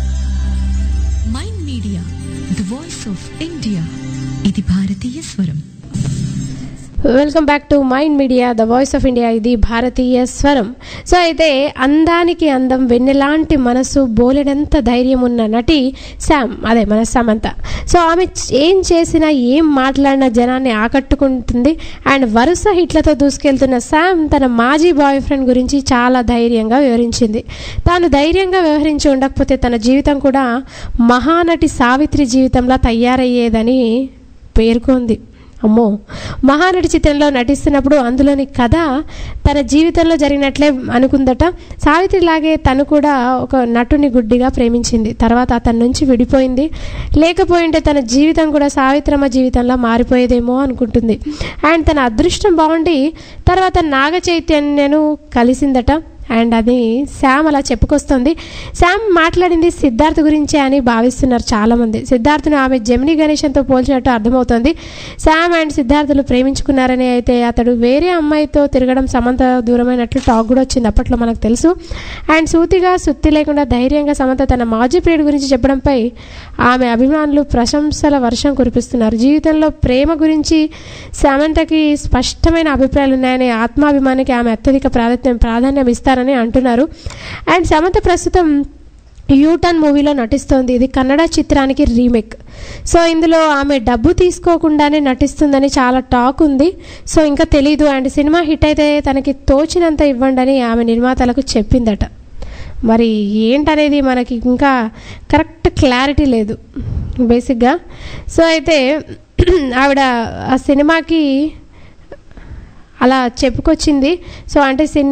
Mind Media the voice of India ఇది భారతీయ స్వరం welcome back to Mind Media the voice of India ఇది భారతీయ స్వరం సో అయితే అందానికి అందం వెన్నెలాంటి మనసు బోలెడంత ధైర్యం ఉన్న నటి శామ్ అదే మన సమంత సో ఆమె ఏం చేసినా ఏం మాట్లాడినా జనాన్ని ఆకట్టుకుంటుంది అండ్ వరుస హిట్లతో దూసుకెళ్తున్న శామ్ తన మాజీ బాయ్ ఫ్రెండ్ గురించి చాలా ధైర్యంగా వివరించింది తాను ధైర్యంగా వ్యవహరించి ఉండకపోతే తన జీవితం కూడా మహానటి సావిత్రి జీవితంలా తయారయ్యేదని పేర్కొంది అమ్మో మహానటి చిత్రంలో నటిస్తున్నప్పుడు అందులోని కథ తన జీవితంలో జరిగినట్లే అనుకుందట సావిత్రిలాగే తను కూడా ఒక నటుని గుడ్డిగా ప్రేమించింది తర్వాత అతని నుంచి విడిపోయింది లేకపోయింటే తన జీవితం కూడా సావిత్రమ్మ జీవితంలా మారిపోయేదేమో అనుకుంటుంది అండ్ తన అదృష్టం బాగుండి తర్వాత నాగ చైతన్యను కలిసిందట అండ్ అది శామ్ అలా చెప్పుకొస్తుంది శామ్ మాట్లాడింది సిద్ధార్థ్ గురించే అని భావిస్తున్నారు చాలామంది సిద్ధార్థ్ను ఆమె జమిని గణేశంతో పోల్చినట్టు అర్థమవుతోంది శామ్ అండ్ సిద్ధార్థులు ప్రేమించుకున్నారని అయితే అతడు వేరే అమ్మాయితో తిరగడం సమంత దూరమైనట్లు టాక్ కూడా వచ్చింది అప్పట్లో మనకు తెలుసు అండ్ సూతిగా సుత్తి లేకుండా ధైర్యంగా సమంత తన మాజీ ప్రియుడి గురించి చెప్పడంపై ఆమె అభిమానులు ప్రశంసల వర్షం కురిపిస్తున్నారు జీవితంలో ప్రేమ గురించి సమంతకి స్పష్టమైన అభిప్రాయాలు ఉన్నాయని ఆత్మాభిమానికి ఆమె అత్యధిక ప్రాధాన్యం ప్రాధాన్యం ఇస్తారని అంటున్నారు అండ్ సమంత ప్రస్తుతం యూటర్న్ మూవీలో నటిస్తోంది ఇది కన్నడ చిత్రానికి రీమేక్ సో ఇందులో ఆమె డబ్బు తీసుకోకుండానే నటిస్తుందని చాలా టాక్ ఉంది సో ఇంకా తెలీదు అండ్ సినిమా హిట్ అయితే తనకి తోచినంత ఇవ్వండి అని ఆమె నిర్మాతలకు చెప్పిందట మరి ఏంటనేది మనకి ఇంకా కరెక్ట్ క్లారిటీ లేదు బేసిక్గా సో అయితే ఆవిడ ఆ సినిమాకి అలా చెప్పుకొచ్చింది సో అంటే సిన్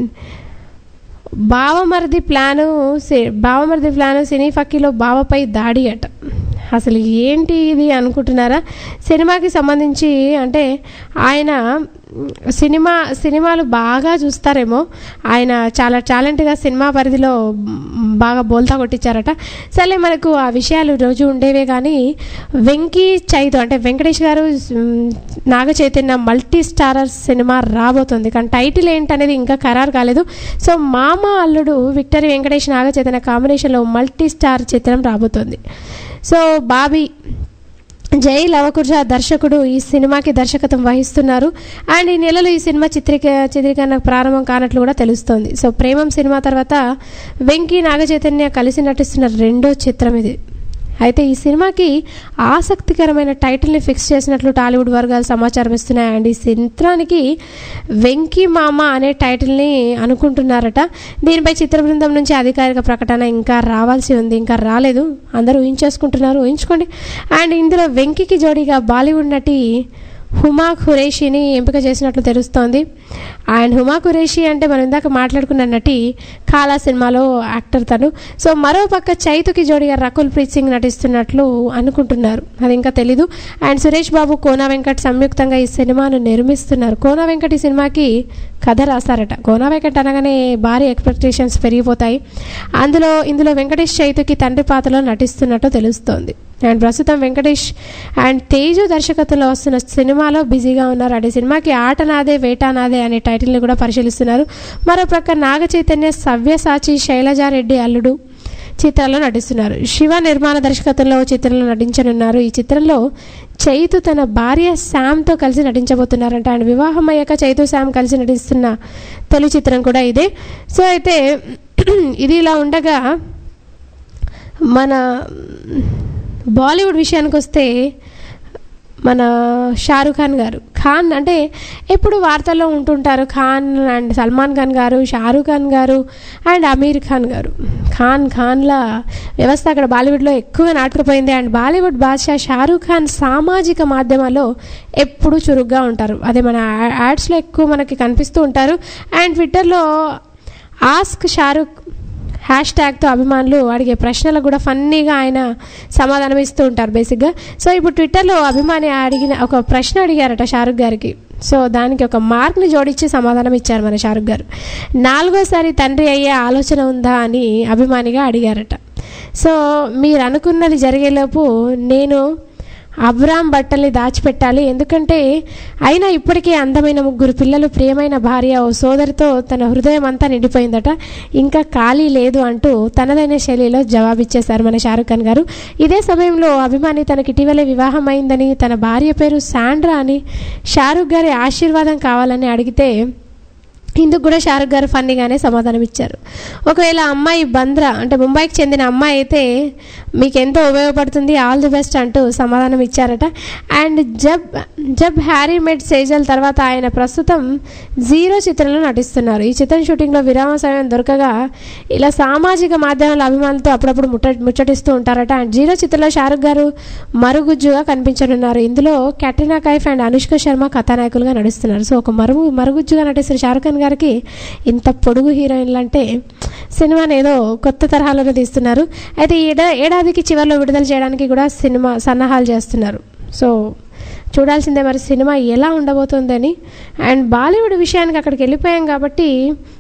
బావమరిది ప్లాను సి- బావమరిది ప్లాను సినీ ఫక్కీలో బావపై దాడి అట అసలు ఏంటి ఇది అనుకుంటున్నారా సినిమాకి సంబంధించి అంటే ఆయన సినిమా సినిమాలు బాగా చూస్తారేమో ఆయన చాలా టాలెంట్గా సినిమా పరిధిలో బాగా బోల్తా కొట్టించారట సరే మనకు ఆ విషయాలు రోజు ఉండేవే కానీ వెంకీ చైతు అంటే వెంకటేష్ గారు మ్, నాగ చైతన్య మల్టీ స్టారర్ సినిమా రాబోతుంది కానీ టైటిల్ ఏంటనేది ఇంకా ఖరారు కాలేదు సో మామ అల్లుడు విక్టరీ వెంకటేష్ నాగ చైతన్య కాంబినేషన్లో మల్టీ స్టార్ చిత్రం రాబోతుంది సో బాబీ జై లవకుర్జ దర్శకుడు ఈ సినిమాకి దర్శకత్వం వహిస్తున్నారు అండ్ ఈ నెలలో ఈ సినిమా చిత్రీక చిత్రీకరణ ప్రారంభం కానట్లు కూడా తెలుస్తోంది సో ప్రేమం సినిమా తర్వాత వెంకీ నాగచైతన్య కలిసి నటిస్తున్న రెండో చిత్రం ఇది అయితే ఈ సినిమాకి ఆసక్తికరమైన టైటిల్ని ఫిక్స్ చేసినట్లు టాలీవుడ్ వర్గాలు సమాచారం ఇస్తున్నాయి అండ్ ఈ చిత్రానికి వెంకీ మామ అనే టైటిల్ని అనుకుంటున్నారట దీనిపై చిత్ర బృందం నుంచి అధికారిక ప్రకటన ఇంకా రావాల్సి ఉంది ఇంకా రాలేదు అందరూ ఊహించేసుకుంటున్నారు ఊహించుకోండి అండ్ ఇందులో వెంకీకి జోడీగా బాలీవుడ్ నటి హుమా ఖురేషిని ఎంపిక చేసినట్లు తెలుస్తోంది అండ్ హుమా ఖురేషి అంటే మనం ఇందాక మాట్లాడుకున్న నటి కాలా సినిమాలో యాక్టర్ తను సో మరో పక్క చైతుకి జోడిగా రకుల్ ప్రీత్ సింగ్ నటిస్తున్నట్లు అనుకుంటున్నారు అది ఇంకా తెలీదు అండ్ సురేష్ బాబు కోనా వెంకట్ సంయుక్తంగా ఈ సినిమాను నిర్మిస్తున్నారు కోనా వెంకట్ ఈ సినిమాకి కథ రాస్తారట కోనా వెంకట్ అనగానే భారీ ఎక్స్పెక్టేషన్స్ పెరిగిపోతాయి అందులో ఇందులో వెంకటేష్ చైతుకి తండ్రి పాత్రలో నటిస్తున్నట్టు తెలుస్తోంది అండ్ ప్రస్తుతం వెంకటేష్ అండ్ తేజు దర్శకత్వంలో వస్తున్న సినిమాలో బిజీగా ఉన్నారు అంటే సినిమాకి ఆట నాదే వేట నాదే అనే టైటిల్ని కూడా పరిశీలిస్తున్నారు మరో ప్రక్క నాగ చైతన్య సవ్యసాచి శైలజారెడ్డి అల్లుడు చిత్రాల్లో నటిస్తున్నారు శివ నిర్మాణ దర్శకత్వంలో ఓ చిత్రంలో నటించనున్నారు ఈ చిత్రంలో చైతు తన భార్య శామ్తో కలిసి నటించబోతున్నారంట అండ్ వివాహం అయ్యాక చైతు శామ్ కలిసి నటిస్తున్న తొలి చిత్రం కూడా ఇదే సో అయితే ఇది ఇలా ఉండగా మన బాలీవుడ్ విషయానికి వస్తే మన షారుఖ్ ఖాన్ గారు ఖాన్ అంటే ఎప్పుడు వార్తల్లో ఉంటుంటారు ఖాన్ అండ్ సల్మాన్ ఖాన్ గారు షారుఖ్ ఖాన్ గారు అండ్ అమీర్ ఖాన్ గారు ఖాన్ ఖాన్ల వ్యవస్థ అక్కడ బాలీవుడ్లో ఎక్కువగా నాటుకుపోయింది అండ్ బాలీవుడ్ బాద్షా షారుఖ్ ఖాన్ సామాజిక మాధ్యమాల్లో ఎప్పుడు చురుగ్గా ఉంటారు అదే మన యాడ్స్లో ఎక్కువ మనకి కనిపిస్తూ ఉంటారు అండ్ ట్విట్టర్లో ఆస్క్ షారుఖ్ హ్యాష్ ట్యాగ్తో అభిమానులు అడిగే ప్రశ్నలకు కూడా ఫన్నీగా ఆయన సమాధానం ఇస్తూ ఉంటారు బేసిక్గా సో ఇప్పుడు ట్విట్టర్లో అభిమాని అడిగిన ఒక ప్రశ్న అడిగారట షారుఖ్ గారికి సో దానికి ఒక మార్క్ని జోడించి సమాధానం ఇచ్చారు మన షారుఖ్ గారు నాలుగోసారి తండ్రి అయ్యే ఆలోచన ఉందా అని అభిమానిగా అడిగారట సో మీరు అనుకున్నది జరిగేలోపు నేను అబ్రామ్ బట్టల్ని దాచిపెట్టాలి ఎందుకంటే అయినా ఇప్పటికీ అందమైన ముగ్గురు పిల్లలు ప్రియమైన భార్య ఓ సోదరితో తన హృదయం అంతా నిండిపోయిందట ఇంకా ఖాళీ లేదు అంటూ తనదైన శైలిలో జవాబిచ్చేశారు మన షారుఖ్ ఖాన్ గారు ఇదే సమయంలో అభిమాని తనకి ఇటీవలే వివాహం అయిందని తన భార్య పేరు శాండ్రా అని షారుఖ్ గారి ఆశీర్వాదం కావాలని అడిగితే ఇందుకు కూడా షారుఖ్ గారు ఫన్నీగానే సమాధానం ఇచ్చారు ఒకవేళ అమ్మాయి బంద్రా అంటే ముంబైకి చెందిన అమ్మాయి అయితే మీకు ఎంతో ఉపయోగపడుతుంది ఆల్ ది బెస్ట్ అంటూ సమాధానం ఇచ్చారట and Jab Jab Harry met Sejal తర్వాత ఆయన ప్రస్తుతం జీరో చిత్రంలో నటిస్తున్నారు ఈ చిత్రం షూటింగ్లో విరామ సమయం దొరకగా ఇలా సామాజిక మాధ్యమాల అభిమానులతో అప్పుడప్పుడు ముట్ట ముచ్చటిస్తూ ఉంటారట అండ్ జీరో చిత్రంలో షారుఖ్ గారు మరుగుజ్జుగా కనిపించనున్నారు ఇందులో కెట్రినా కైఫ్ అండ్ అనుష్క శర్మ కథానాయకులుగా నడుస్తున్నారు సో ఒక మరుగు మరుగుజ్జుగా నటిస్తున్న షారుఖ్ ఖాన్ గారికి ఇంత పొడుగు హీరోయిన్లు అంటే సినిమాని ఏదో కొత్త తరహాలోనే తీస్తున్నారు అయితే ఈ ఏడా ఏడాదికి చివరిలో విడుదల చేయడానికి కూడా సినిమా సన్నాహాలు చేస్తున్నారు సో చూడాల్సిందే మరి సినిమా ఎలా ఉండబోతుందని అండ్ బాలీవుడ్ విషయానికి అక్కడికి వెళ్ళిపోయాం కాబట్టి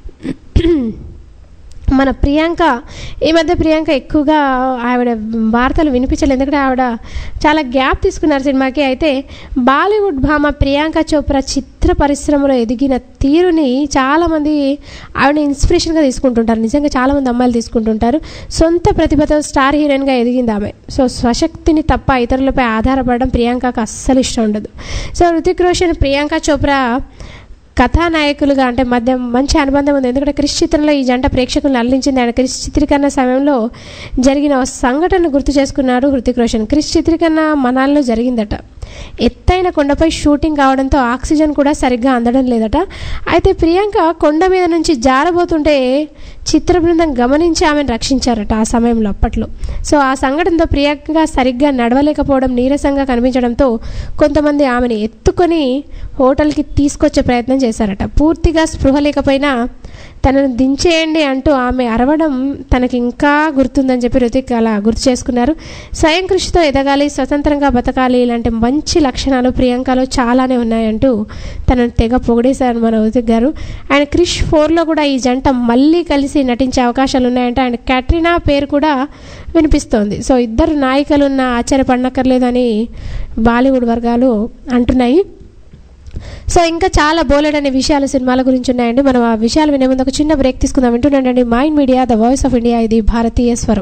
మన ప్రియాంక ఈ మధ్య ప్రియాంక ఎక్కువగా ఆవిడ వార్తలు వినిపించలేదు ఎందుకంటే ఆవిడ చాలా గ్యాప్ తీసుకున్నారు సినిమాకి అయితే బాలీవుడ్ భామ ప్రియాంక చోప్రా చిత్ర పరిశ్రమలో ఎదిగిన తీరుని చాలామంది ఆవిడ ఇన్స్పిరేషన్గా తీసుకుంటుంటారు నిజంగా చాలామంది అమ్మాయిలు తీసుకుంటుంటారు సొంత ప్రతిభతో స్టార్ హీరోయిన్గా ఎదిగింది ఆమె సో స్వశక్తిని తప్ప ఇతరులపై ఆధారపడడం ప్రియాంకకు అస్సలు ఇష్టం ఉండదు సో రుతిక్ రోషన్ ప్రియాంక చోప్రా కథానాయకులుగా అంటే మధ్య మంచి అనుబంధం ఉంది ఎందుకంటే క్రిష్ చిత్రంలో ఈ జంట ప్రేక్షకులను అల్లించింది ఆయన క్రిష్ చిత్రీకరణ సమయంలో జరిగిన ఒక సంఘటన గుర్తు చేసుకున్నాడు హృతిక్ రోషన్ క్రిష్ చిత్రీకరణ మనాల్లో జరిగిందట ఎత్తైన కొండపై షూటింగ్ కావడంతో ఆక్సిజన్ కూడా సరిగ్గా అందడం లేదట అయితే ప్రియాంక కొండ మీద నుంచి జారబోతుంటే చిత్ర బృందం గమనించి ఆమెను రక్షించారట ఆ సమయంలో అప్పట్లో సో ఆ సంఘటనతో ప్రియాంక సరిగ్గా నడవలేకపోవడం నీరసంగా కనిపించడంతో కొంతమంది ఆమెను ఎత్తుకొని హోటల్కి తీసుకొచ్చే ప్రయత్నం చేశారట పూర్తిగా స్పృహ లేకపోయినా తనను దించేయండి అంటూ ఆమె అరవడం తనకి ఇంకా గుర్తుందని చెప్పి రుతిక్ అలా గుర్తు చేసుకున్నారు స్వయం కృషితో ఎదగాలి స్వతంత్రంగా బతకాలి ఇలాంటి మంచి లక్షణాలు ప్రియాంకలో చాలానే ఉన్నాయంటూ తనను తెగ పొగిడేశారు మన రుతిక్ గారు అండ్ క్రిష్ ఫోర్లో కూడా ఈ జంట మళ్ళీ కలిసి నటించే అవకాశాలు ఉన్నాయంటే అండ్ క్యాట్రినా పేరు కూడా వినిపిస్తోంది సో ఇద్దరు నాయికలున్న ఆశ్చర్యపడనక్కర్లేదని బాలీవుడ్ వర్గాలు అంటున్నాయి సో ఇంకా చాలా బోలెడనే విషయాలు సినిమాల గురించి ఉన్నాయండి మనం ఆ విషయాలు వినే ముందు ఒక చిన్న బ్రేక్ తీసుకుందాం వింటున్నాండి Mind Media the voice of India ఇది భారతీయ స్వరం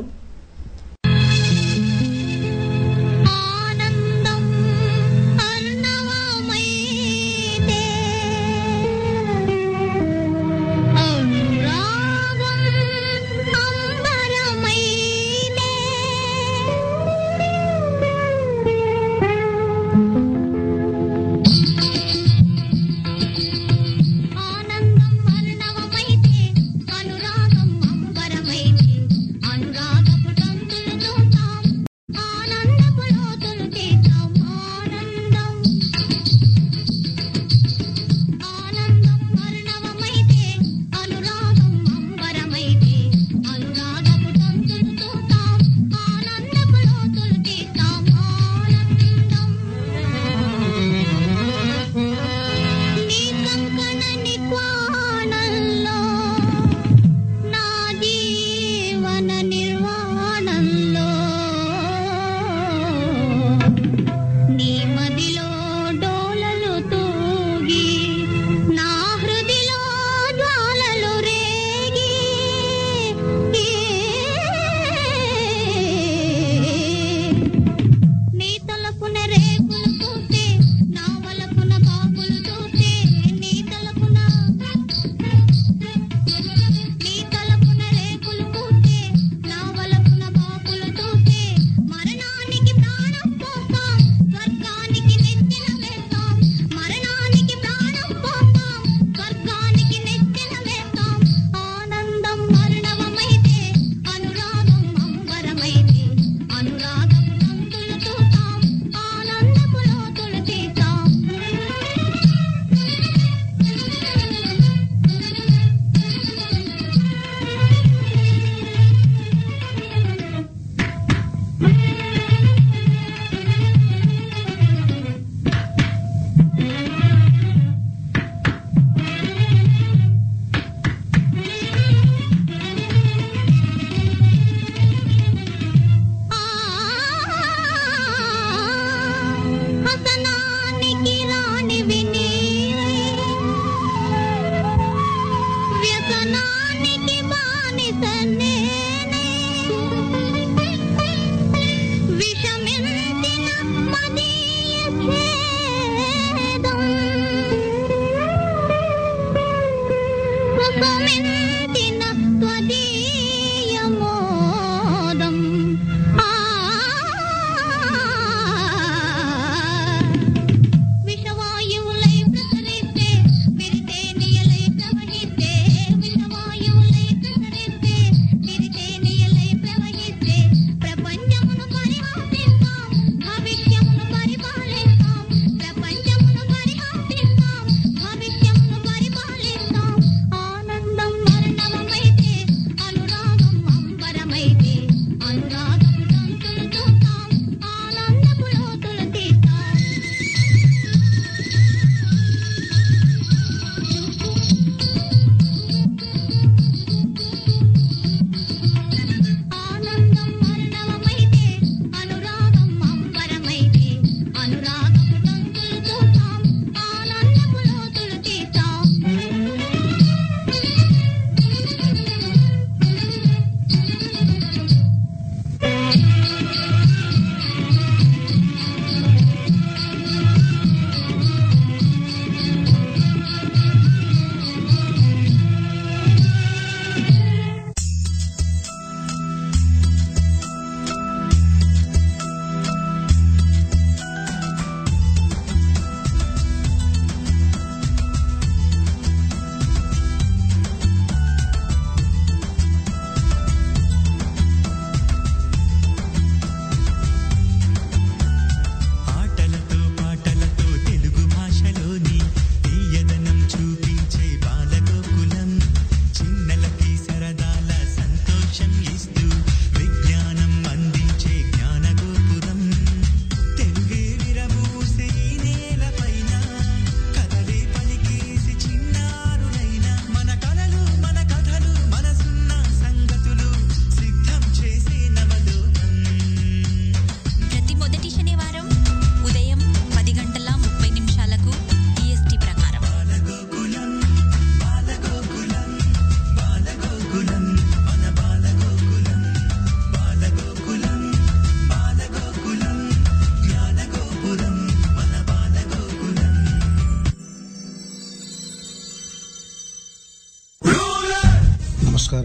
ఆనందం అర్ణవమైతే అనురాగం అంబరమైతే ఆనందం అర్ణవమైతే అనురాగం అంబరమైతే అనురాగం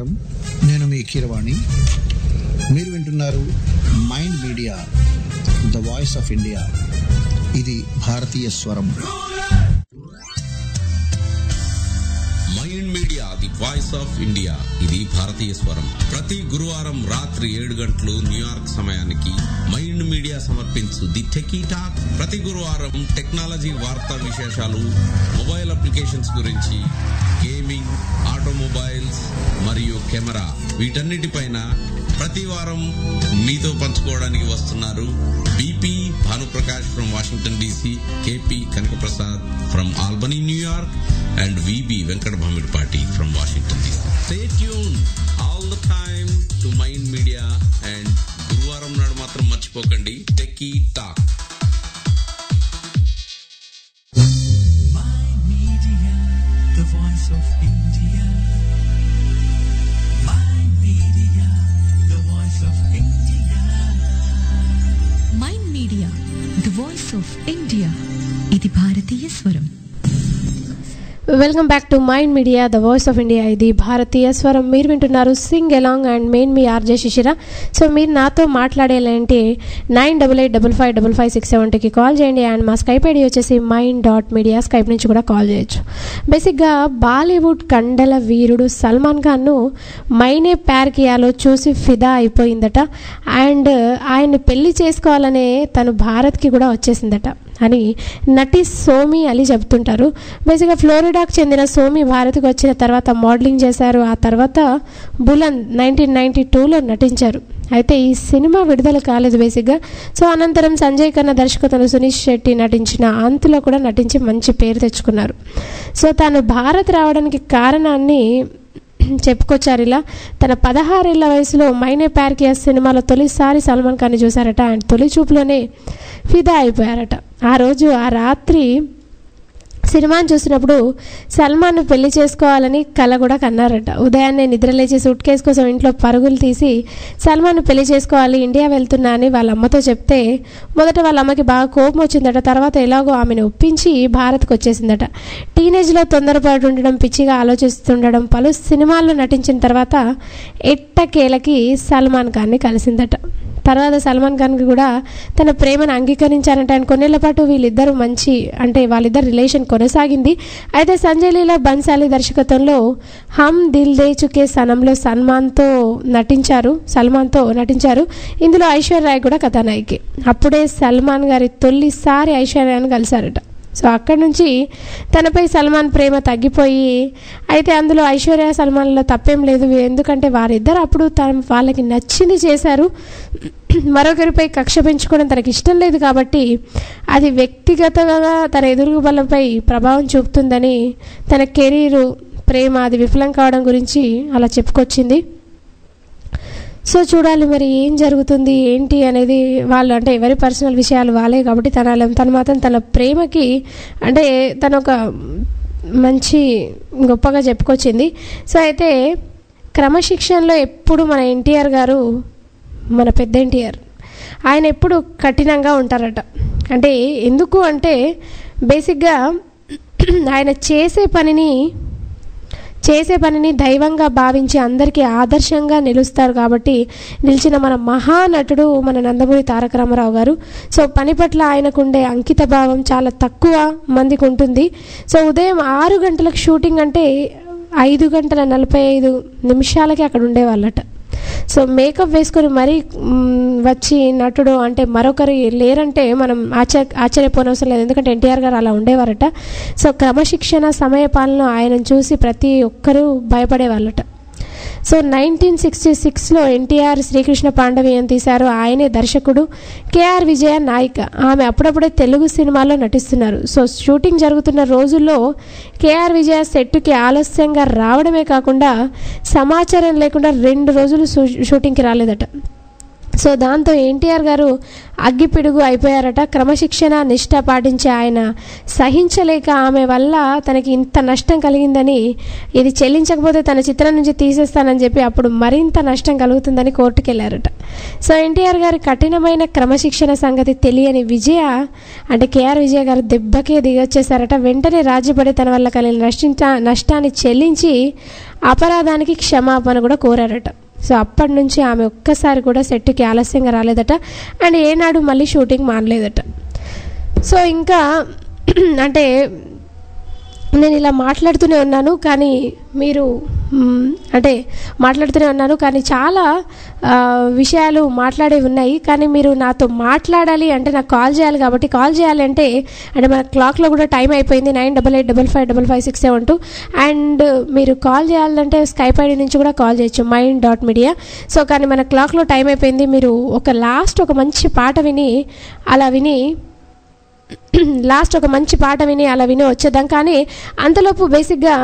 నమస్కారం నేను మీ కీరవాణి మీరు వింటున్నారు Mind Media the voice of India ఇది భారతీయ స్వరం Mind Media the voice of India ఇది భారతీయ స్వరం ప్రతి గురువారం రాత్రి ఏడు గంటలు న్యూయార్క్ సమయానికి మైండ్ మీడియా సమర్పించు ది టెకీ టాక్ ప్రతి గురువారం టెక్నాలజీ వార్తా విశేషాలు మొబైల్ అప్లికేషన్స్ గురించి గేమింగ్ ఆటోమొబైల్స్ మరియు కెమెరా వీటన్నిటిపైన ప్రతి వారం మీతో పంచుకోవడానికి వస్తున్నారు BP Bhanuprakash from Washington DC KP Kanakaprasad from Albany New York and VB Venkata Bhamidipati from Washington DC stay tune all the time to Mind Media and గురువారం నాడు మాత్రం మర్చిపోకండి techie talk Media, the voice of India. My media, the voice of India. Mind Media the voice of India ఇది భారతీయ స్వరం welcome back to Mind Media the voice of India ఇది భారతీయ స్వరం మీరు వింటున్నారు సింగ్ ఎలాంగ్ అండ్ మెయిన్ మీ ఆర్జే శిశిర సో మీరు నాతో మాట్లాడేయాలంటే nine double eight double five double five six సెవెంటీకి కాల్ చేయండి అండ్ మా స్కైప్ ఐడి వచ్చేసి మైండ్ డాట్ మీడియా స్కైప్ నుంచి కూడా కాల్ చేయొచ్చు బేసిక్గా బాలీవుడ్ కండల వీరుడు సల్మాన్ ఖాన్ను మైనే ప్యార్ కియాలో చూసి ఫిదా అయిపోయిందట అండ్ ఆయన్ని పెళ్లి చేసుకోవాలనే తను భారత్కి కూడా వచ్చేసిందట అని నటి సోమి అలీ చెప్తుంటారు బేసిక్గా ఫ్లోరిడాకు చెందిన సోమి భారత్కి వచ్చిన తర్వాత మోడలింగ్ చేశారు ఆ తర్వాత బులన్ నైన్టీన్ నైన్టీ టూలో నటించారు అయితే ఈ సినిమా విడుదల కాలేదు బేసిక్గా సో అనంతరం సంజయ్ ఖన్నా దర్శకత్వంలో సునీష్ శెట్టి నటించిన అంతులో కూడా నటించి మంచి పేరు తెచ్చుకున్నారు సో తాను భారత్ రావడానికి కారణాన్ని చెప్పుకొచ్చారు ఇలా తన పదహారేళ్ల వయసులో మైనే ప్యార్కియా సినిమాలో తొలిసారి సల్మాన్ ఖాన్ని చూశారట అండ్ తొలి చూపులోనే ఫిదా అయిపోయారట ఆ రోజు ఆ రాత్రి సినిమాని చూసినప్పుడు సల్మాన్ను పెళ్లి చేసుకోవాలని కల కూడా కన్నారట ఉదయాన్నే నిద్రలేచి సూట్ కేసు కోసం ఇంట్లో పరుగులు తీసి సల్మాన్ను పెళ్లి చేసుకోవాలి ఇండియా వెళ్తున్నా అని వాళ్ళ అమ్మతో చెప్తే మొదట వాళ్ళ అమ్మకి బాగా కోపం వచ్చిందట తర్వాత ఎలాగో ఆమెను ఒప్పించి భారత్కి వచ్చేసిందట టీనేజ్లో తొందరపాటు ఉండడం పిచ్చిగా ఆలోచిస్తుండడం పలు సినిమాల్లో నటించిన తర్వాత ఎట్టకేలకి సల్మాన్ ఖాన్ని కలిసిందట తర్వాత సల్మాన్ ఖాన్కి కూడా తన ప్రేమను అంగీకరించారంట ఆయన కొన్నేళ్ల పాటు వీళ్ళిద్దరూ మంచి అంటే వాళ్ళిద్దరు రిలేషన్ కొనసాగింది అయితే సంజయ్ లీలా బన్సాలి దర్శకత్వంలో హమ్ దిల్ దే చుకే సనంలో సల్మాన్తో నటించారు సల్మాన్తో నటించారు ఇందులో ఐశ్వర్య రాయ్ కూడా కథానాయికి అప్పుడే సల్మాన్ గారి తొలిసారి ఐశ్వర్యాన్ని కలిశారట సో అక్కడి నుంచి తనపై సల్మాన్ ప్రేమ తగ్గిపోయి అయితే అందులో ఐశ్వర్య సల్మాన్లో తప్పేం లేదు ఎందుకంటే వారిద్దరు అప్పుడు తన వాళ్ళకి నచ్చింది చేశారు మరొకరిపై కక్ష పెంచుకోవడం తనకి ఇష్టం లేదు కాబట్టి అది వ్యక్తిగతంగా తన ఎదురుగుబలపై ప్రభావం చూపుతుందని తన కెరీరు ప్రేమ అది విఫలం కావడం గురించి అలా చెప్పుకొచ్చింది సో చూడాలి మరి ఏం జరుగుతుంది ఏంటి అనేది వాళ్ళు అంటే ఎవరి పర్సనల్ విషయాలు వాళ్ళే కాబట్టి తన తను మాత్రం తన ప్రేమకి అంటే తను ఒక మంచి గొప్పగా చెప్పుకొచ్చింది సో అయితే క్రమశిక్షణలో ఎప్పుడు మన ఎన్టీఆర్ గారు మన పెద్ద ఎన్టీఆర్ ఆయన ఎప్పుడు కఠినంగా ఉంటారట అంటే ఎందుకు అంటే బేసిక్గా ఆయన చేసే పనిని చేసే పనిని దైవంగా భావించి అందరికీ ఆదర్శంగా నిలుస్తారు కాబట్టి నిలిచిన మన మహానటుడు మన నందమూరి తారక రామారావు గారు సో పని పట్ల ఆయనకుండే అంకిత భావం చాలా తక్కువ మందికి ఉంటుంది సో ఉదయం ఆరు గంటలకు షూటింగ్ అంటే ఐదు గంటల నలభై ఐదు నిమిషాలకి అక్కడ ఉండేవాళ్ళట సో మేకప్ వేసుకొని మరీ మ్, వచ్చి నటుడు అంటే మరొకరి లేరంటే మనం ఆశ్చర్య ఆశ్చర్యపోనవసరం లేదు ఎందుకంటే ఎన్టీఆర్ గారు అలా ఉండేవారట సో క్రమశిక్షణ సమయపాలన ఆయనను చూసి ప్రతి ఒక్కరూ భయపడేవాళ్ళట సో నైన్టీన్ సిక్స్టీ సిక్స్లో ఎన్టీఆర్ శ్రీకృష్ణ పాండవీయం తీశారు ఆయనే దర్శకుడు కేఆర్ విజయ నాయిక ఆమె అప్పుడప్పుడే తెలుగు సినిమాలో నటిస్తున్నారు సో షూటింగ్ జరుగుతున్న రోజుల్లో కేఆర్ విజయ సెట్కి ఆలస్యంగా రావడమే కాకుండా సమాచారం లేకుండా రెండు రోజులు షూ- షూటింగ్కి రాలేదట సో దాంతో ఎన్టీఆర్ గారు అగ్గిపిడుగు అయిపోయారట క్రమశిక్షణ నిష్ఠ పాటించే ఆయన సహించలేక ఆమె వల్ల తనకి ఇంత నష్టం కలిగిందని ఇది చెల్లించకపోతే తన చిత్రం నుంచి తీసేస్తానని చెప్పి అప్పుడు మరింత నష్టం కలుగుతుందని కోర్టుకు వెళ్ళారట సో ఎన్టీఆర్ గారి కఠినమైన క్రమశిక్షణ సంగతి తెలియని విజయ అంటే కేఆర్ విజయ గారు దెబ్బకే దిగొచ్చేసారట వెంటనే రాజ్యపడి తన వల్ల కలిగిన నష్టించ నష్టాన్ని చెల్లించి అపరాధానికి క్షమాపణ కూడా కోరారట సో అప్పటి నుంచి ఆమె ఒక్కసారి కూడా సెట్కి ఆలస్యంగా రాలేదట అండ్ ఏనాడు మళ్ళీ షూటింగ్ మానలేదట సో ఇంకా అంటే నేను ఇలా మాట్లాడుతూనే ఉన్నాను కానీ మీరు మ్, అంటే మాట్లాడుతూనే ఉన్నాను కానీ చాలా ఆ, విషయాలు మాట్లాడే ఉన్నాయి కానీ మీరు నాతో మాట్లాడాలి అంటే నాకు కాల్ చేయాలి కాబట్టి కాల్ చేయాలంటే అంటే మన క్లాక్లో కూడా టైం అయిపోయింది nine double eight double five double five six seven two and మీరు కాల్ చేయాలంటే స్కైప్ ఐడి నుంచి కూడా కాల్ చేయొచ్చు మైండ్ డాట్ మీడియా సో కానీ మన క్లాక్లో టైం అయిపోయింది మీరు ఒక లాస్ట్ ఒక మంచి పాట విని అలా విని లాస్ట్ ఒక మంచి పాట విని అలా విని వచ్చేద్దాం కానీ అంతలోపు బేసిక్గా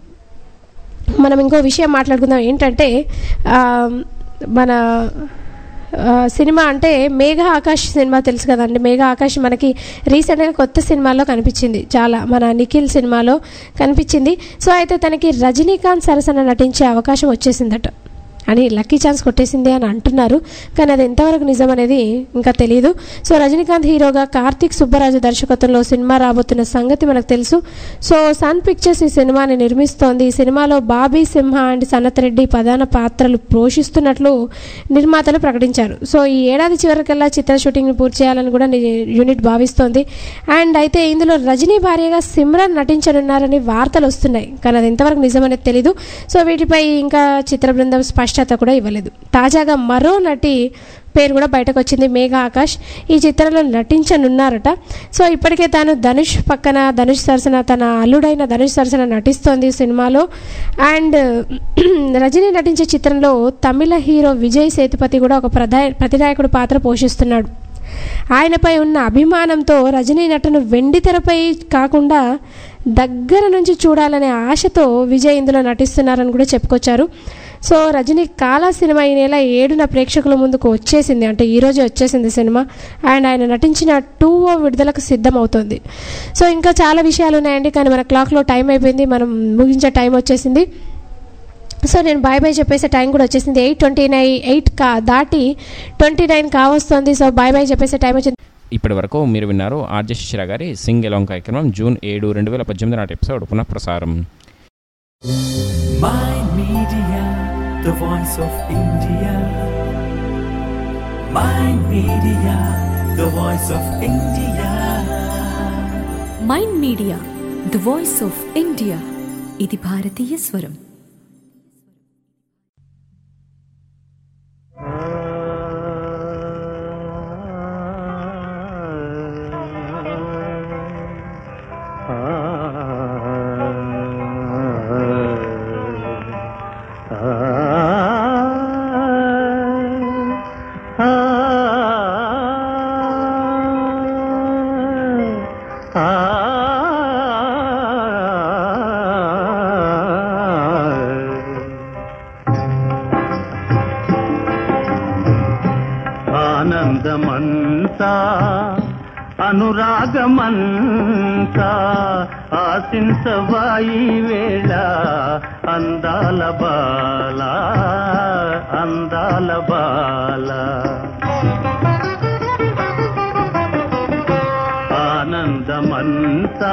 మనం ఇంకో విషయం మాట్లాడుకుందాం ఏంటంటే ఆ, మన ఆ, సినిమా అంటే మేఘ ఆకాష్ సినిమా తెలుసు కదండి మేఘ ఆకాష్ మనకి రీసెంట్గా కొత్త సినిమాలో కనిపించింది చాలా మన నిఖిల్ సినిమాలో కనిపించింది సో అయితే తనకి రజనీకాంత్ సరసన నటించే అవకాశం వచ్చేసిందట అని లక్కీ ఛాన్స్ కొట్టేసింది అని అంటున్నారు కానీ అది ఎంతవరకు నిజం అనేది ఇంకా తెలియదు సో రజనీకాంత్ హీరోగా కార్తిక్ సుబ్బరాజు దర్శకత్వంలో సినిమా రాబోతున్న సంగతి మనకు తెలుసు సో సన్ పిక్చర్స్ ఈ సినిమాని నిర్మిస్తోంది ఈ సినిమాలో బాబీ సింహ అండ్ సనత్ రెడ్డి ప్రధాన పాత్రలు పోషిస్తున్నట్లు నిర్మాతలు ప్రకటించారు సో ఈ ఏడాది చివరికల్లా చిత్ర షూటింగ్ని పూర్తి చేయాలని కూడా ని- యూనిట్ భావిస్తోంది అండ్ అయితే ఇందులో రజనీ భార్యగా సిమ్రన్ నటించనున్నారని వార్తలు వస్తున్నాయి కానీ అది ఎంతవరకు నిజమనేది తెలీదు సో వీటిపై ఇంకా చిత్ర బృందం స్పష్టత కూడా ఇవ్వలేదు తాజాగా మరో నటి పేరు కూడా బయటకు వచ్చింది మేఘ ఆకాష్ ఈ చిత్రంలో నటించనున్నారట సో ఇప్పటికే తాను ధనుష్ పక్కన ధనుష్ సరసన తన అల్లుడైన ధనుష్ సరసన నటిస్తోంది ఈ సినిమాలో అండ్ రజనీ నటించే చిత్రంలో తమిళ హీరో విజయ్ సేతుపతి కూడా ఒక ప్రధా ప్రతినాయకుడు పాత్ర పోషిస్తున్నాడు ఆయనపై ఉన్న అభిమానంతో రజనీ నటను వెండి తెరపై కాకుండా దగ్గర నుంచి చూడాలనే ఆశతో విజయ్ ఇందులో నటిస్తున్నారని కూడా చెప్పుకొచ్చారు సో రజనీ కాలా సినిమా ఈ నెల ఏడున ప్రేక్షకుల ముందుకు వచ్చేసింది అంటే ఈ రోజే వచ్చేసింది సినిమా అండ్ ఆయన నటించిన టూ ఓ విడుదలకు సిద్ధమవుతోంది సో ఇంకా చాలా విషయాలు ఉన్నాయండి కానీ మన క్లాక్లో టైం అయిపోయింది మనం ముగించే టైం వచ్చేసింది సో నేను బాయ్ బాయ్ చెప్పేసే టైం కూడా వచ్చేసింది ఎయిట్ ట్వంటీ నైన్ ఎయిట్ కా దాటి ట్వంటీ నైన్ కావస్తుంది సో బాయ్ బాయ్ చెప్పేసే టైం వచ్చింది ఇప్పటి వరకు మీరు విన్నారు ఆర్జే శిశిర గారి సింగ్ ఎలాంగ్ కార్యక్రమం జూన్ ఏడు రెండు వేల పద్దెనిమిది నాటి ఎపిసోడ్ పునః ప్రసారం Mind Media, the voice of India. Mind Media, the voice of India. Mind Media the voice of India ఇది భారతీయ స్వరం ఆనందమంతా అనురాగమంతా ఆశించవాయి వేళ అందాల బాల అందాల బాల ఆనందమంతా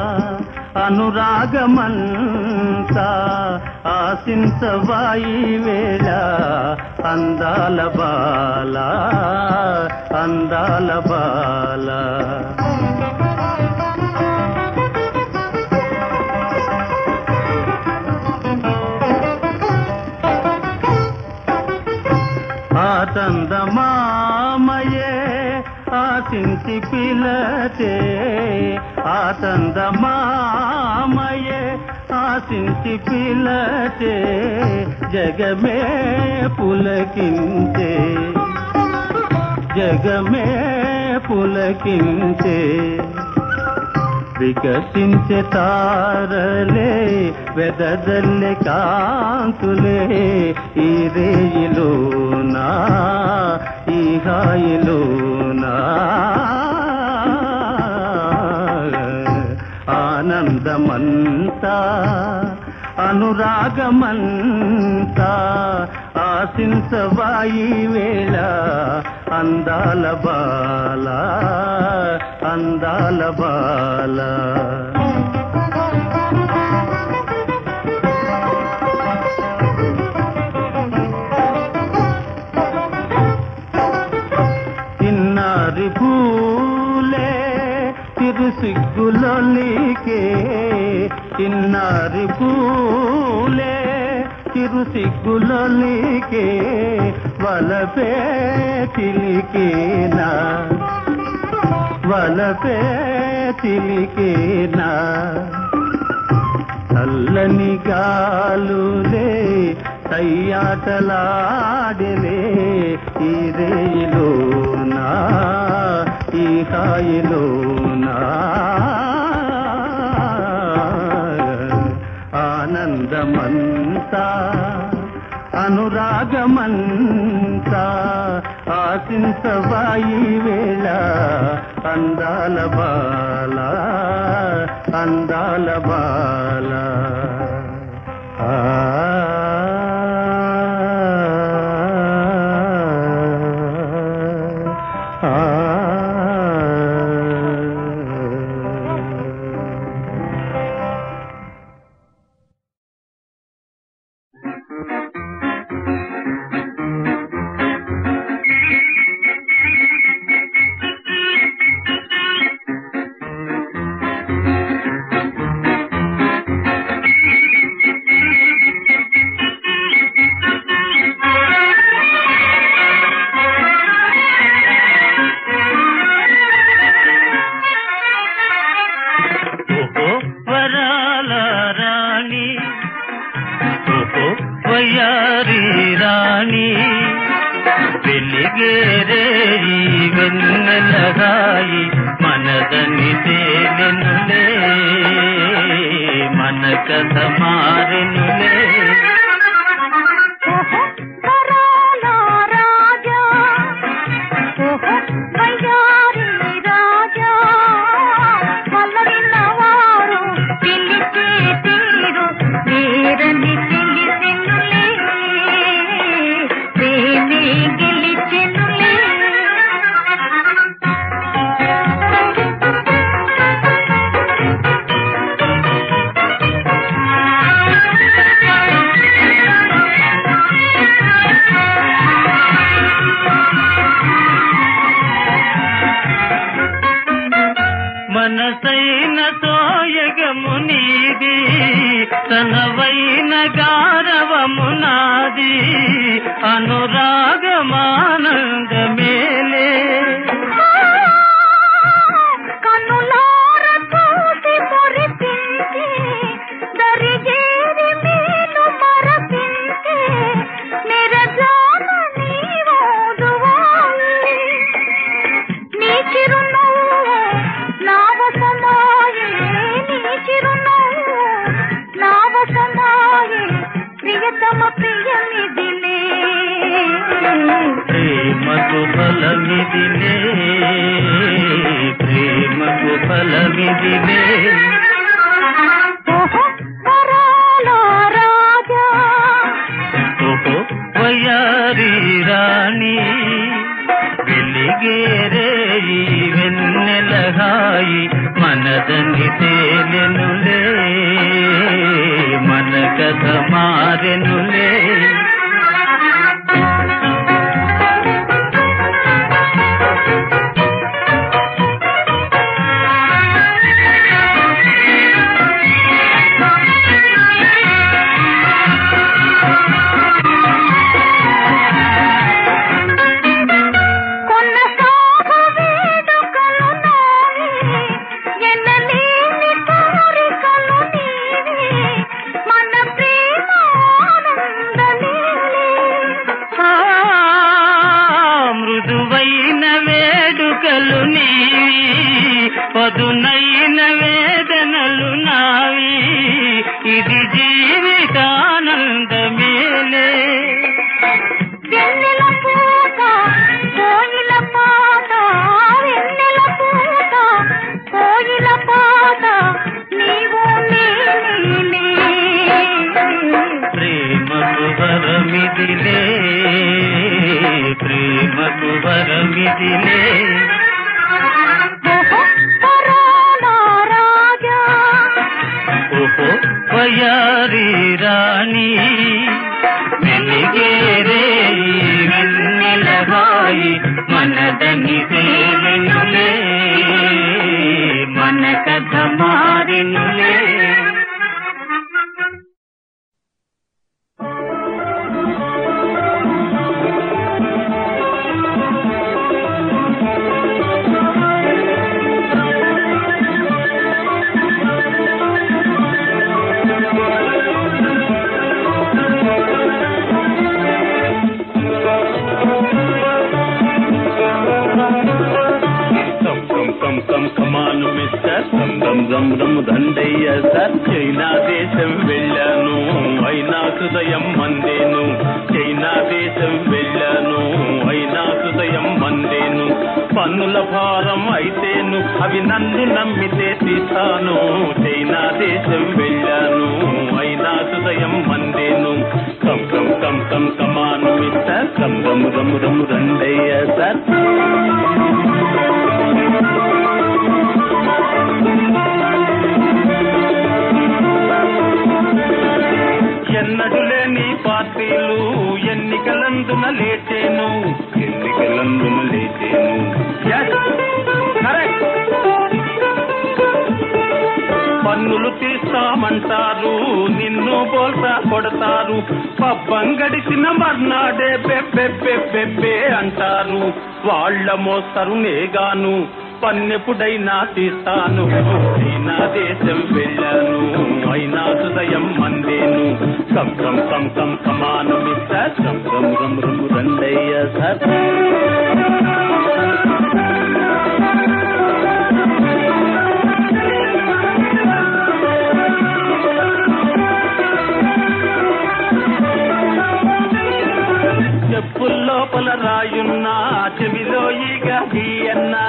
అనురాగమంతా ఆశించవాయి వేళ అందాల బాల అందాల బాల ఆతందమామయే ఆశించి పిలతే ఆతందమామయే ఆశించి పిలతే జగమే పులకించే జగమే పులకించే వికసించే తారలే వెదజల్లే కాంతులే ఈ రేయిలోనా ఈ హాయిలోనా ఆనందమంతా అనురాగమంతా ఆశించవాయి వేళ అందాల బాల అందాల బాల చిన్నారి పూలే తిరుసిగ్గులొలికే చిన్నారి పూలే తిరుసిగ్గులొలికే వలపే చిలికేనా వలపే చిలికేనా చల్లని గాలులే సయ్యాటలాడిలే ఈ రేయిలోనా ఈ హాయిలోనా ఆనందమంతా అనురాగమంతా ఆశించవాయి వేళ అందాల బాల అందాల బాల ఆ ఓహో వరాల రాణి ఓహో వయ్యారి రాణి వెలిగేరే ఈ వెన్నెలగాయి మనదని తేలెనులే మన కథ మారెనులే మనసైన తోయగము నీది తనవైన గారవము నాది అనురాగమానందమేలే ప్రేమకు ఫలమిదిలే ప్రేమకు ఫలమిదిలే ఓహో వయ్యారి రాణి వెలిగేరే ఈ వెన్నెలహాయి మనదని తేలెనులే మన కథ మారెనులే మృదువైన వేడుకలు నీవి పదునైన వే మదిలే ఓహో వయారి రాణి వెలిగేరే వెన్నెలహాయి మనదని తేలెనులే మన కథ మారినులే come come come come come on mister come come come come Dandayya sir China దేశం వెళ్ళాను అయినా హృదయం మందేను చైనా దేశం వెళ్ళాను అయినా హృదయం మందేను పన్నుల భారం అయితేను అవి నన్ను నమ్మితే తీస్తాను చైనా దేశం వెళ్ళాను అయినా హృదయం మందేను come come come come come on mister come come come come Dandayya sir ఎన్నడు లేని పార్టీలు ఎన్నికలందున లేచేను ఎన్నికలందున లేచేను Yes, correct. పన్నులు తీస్తామంటారు నిన్ను బోల్తా కొడతారు పబ్బం గడిచిన మర్నాడే బెబ్బె బెబ్బెబ్బే అంటారు వాళ్ళ మోస్తరు నేగాను పన్నెప్పుడైనా తీస్తాను చైనా దేశం వెళ్ళాను అయినా హృదయం మందేను కం కం కం కం కమాను మిస్టర్ కం కం కం కం రండయ్య సార్ చెప్పుల లోపల రాయున్నా చెవిలో ఈగ గీయన్నా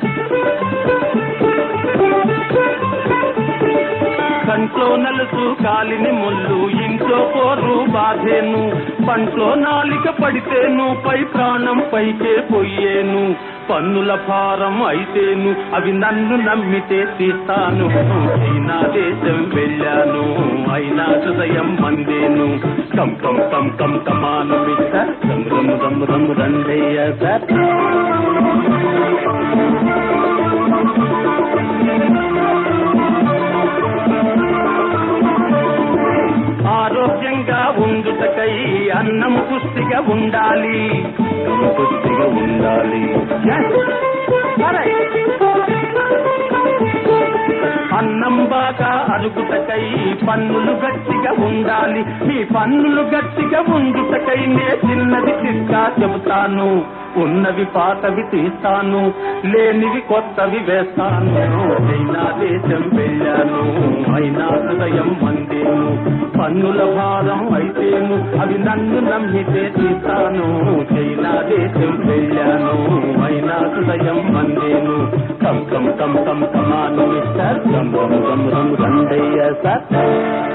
కంట్లో నలుసు కాలిని ముళ్ళు ఇంట్లో పోరు బాధేను పంట్లో నాలిక పడితేను పై ప్రాణం పైకే పోయేను పన్నుల భారం అయితేను అవి నన్ను నమ్మితే తీస్తాను చైనా దేశం వెళ్ళాను అయినా హృదయం మందేను కం కం కం కం కమాను మిస్టర్ రమ్ రమ్ రమ్ రమ్ రండయ్య సార్ ఆరోగ్యంగా ఉండుటకై అన్నం పుష్టిగా ఉండాలి పుష్టిగా ఉండాలి Yes. Correct. అన్నం బాగా అరుగుటకై పన్నులు గట్టిగా ఉండాలి మీ పన్నులు గట్టిగా ఉండుటకై నే చిన్నది చిట్కా చెబుతాను ఉన్నవి పాతవి తీస్తాను లేనివి కొత్తవి వేస్తాను చైనా దేశం వెళ్ళాను అయినా హృదయం మందేను పన్నుల భారం అయితేను అవి నన్ను నమ్మితే తీస్తాను చైనా దేశం వెళ్ళాను అయినా హృదయం మందేను కం కం కం కం కమాను మిస్టర్ కం కం కం కం రండయ్య సార్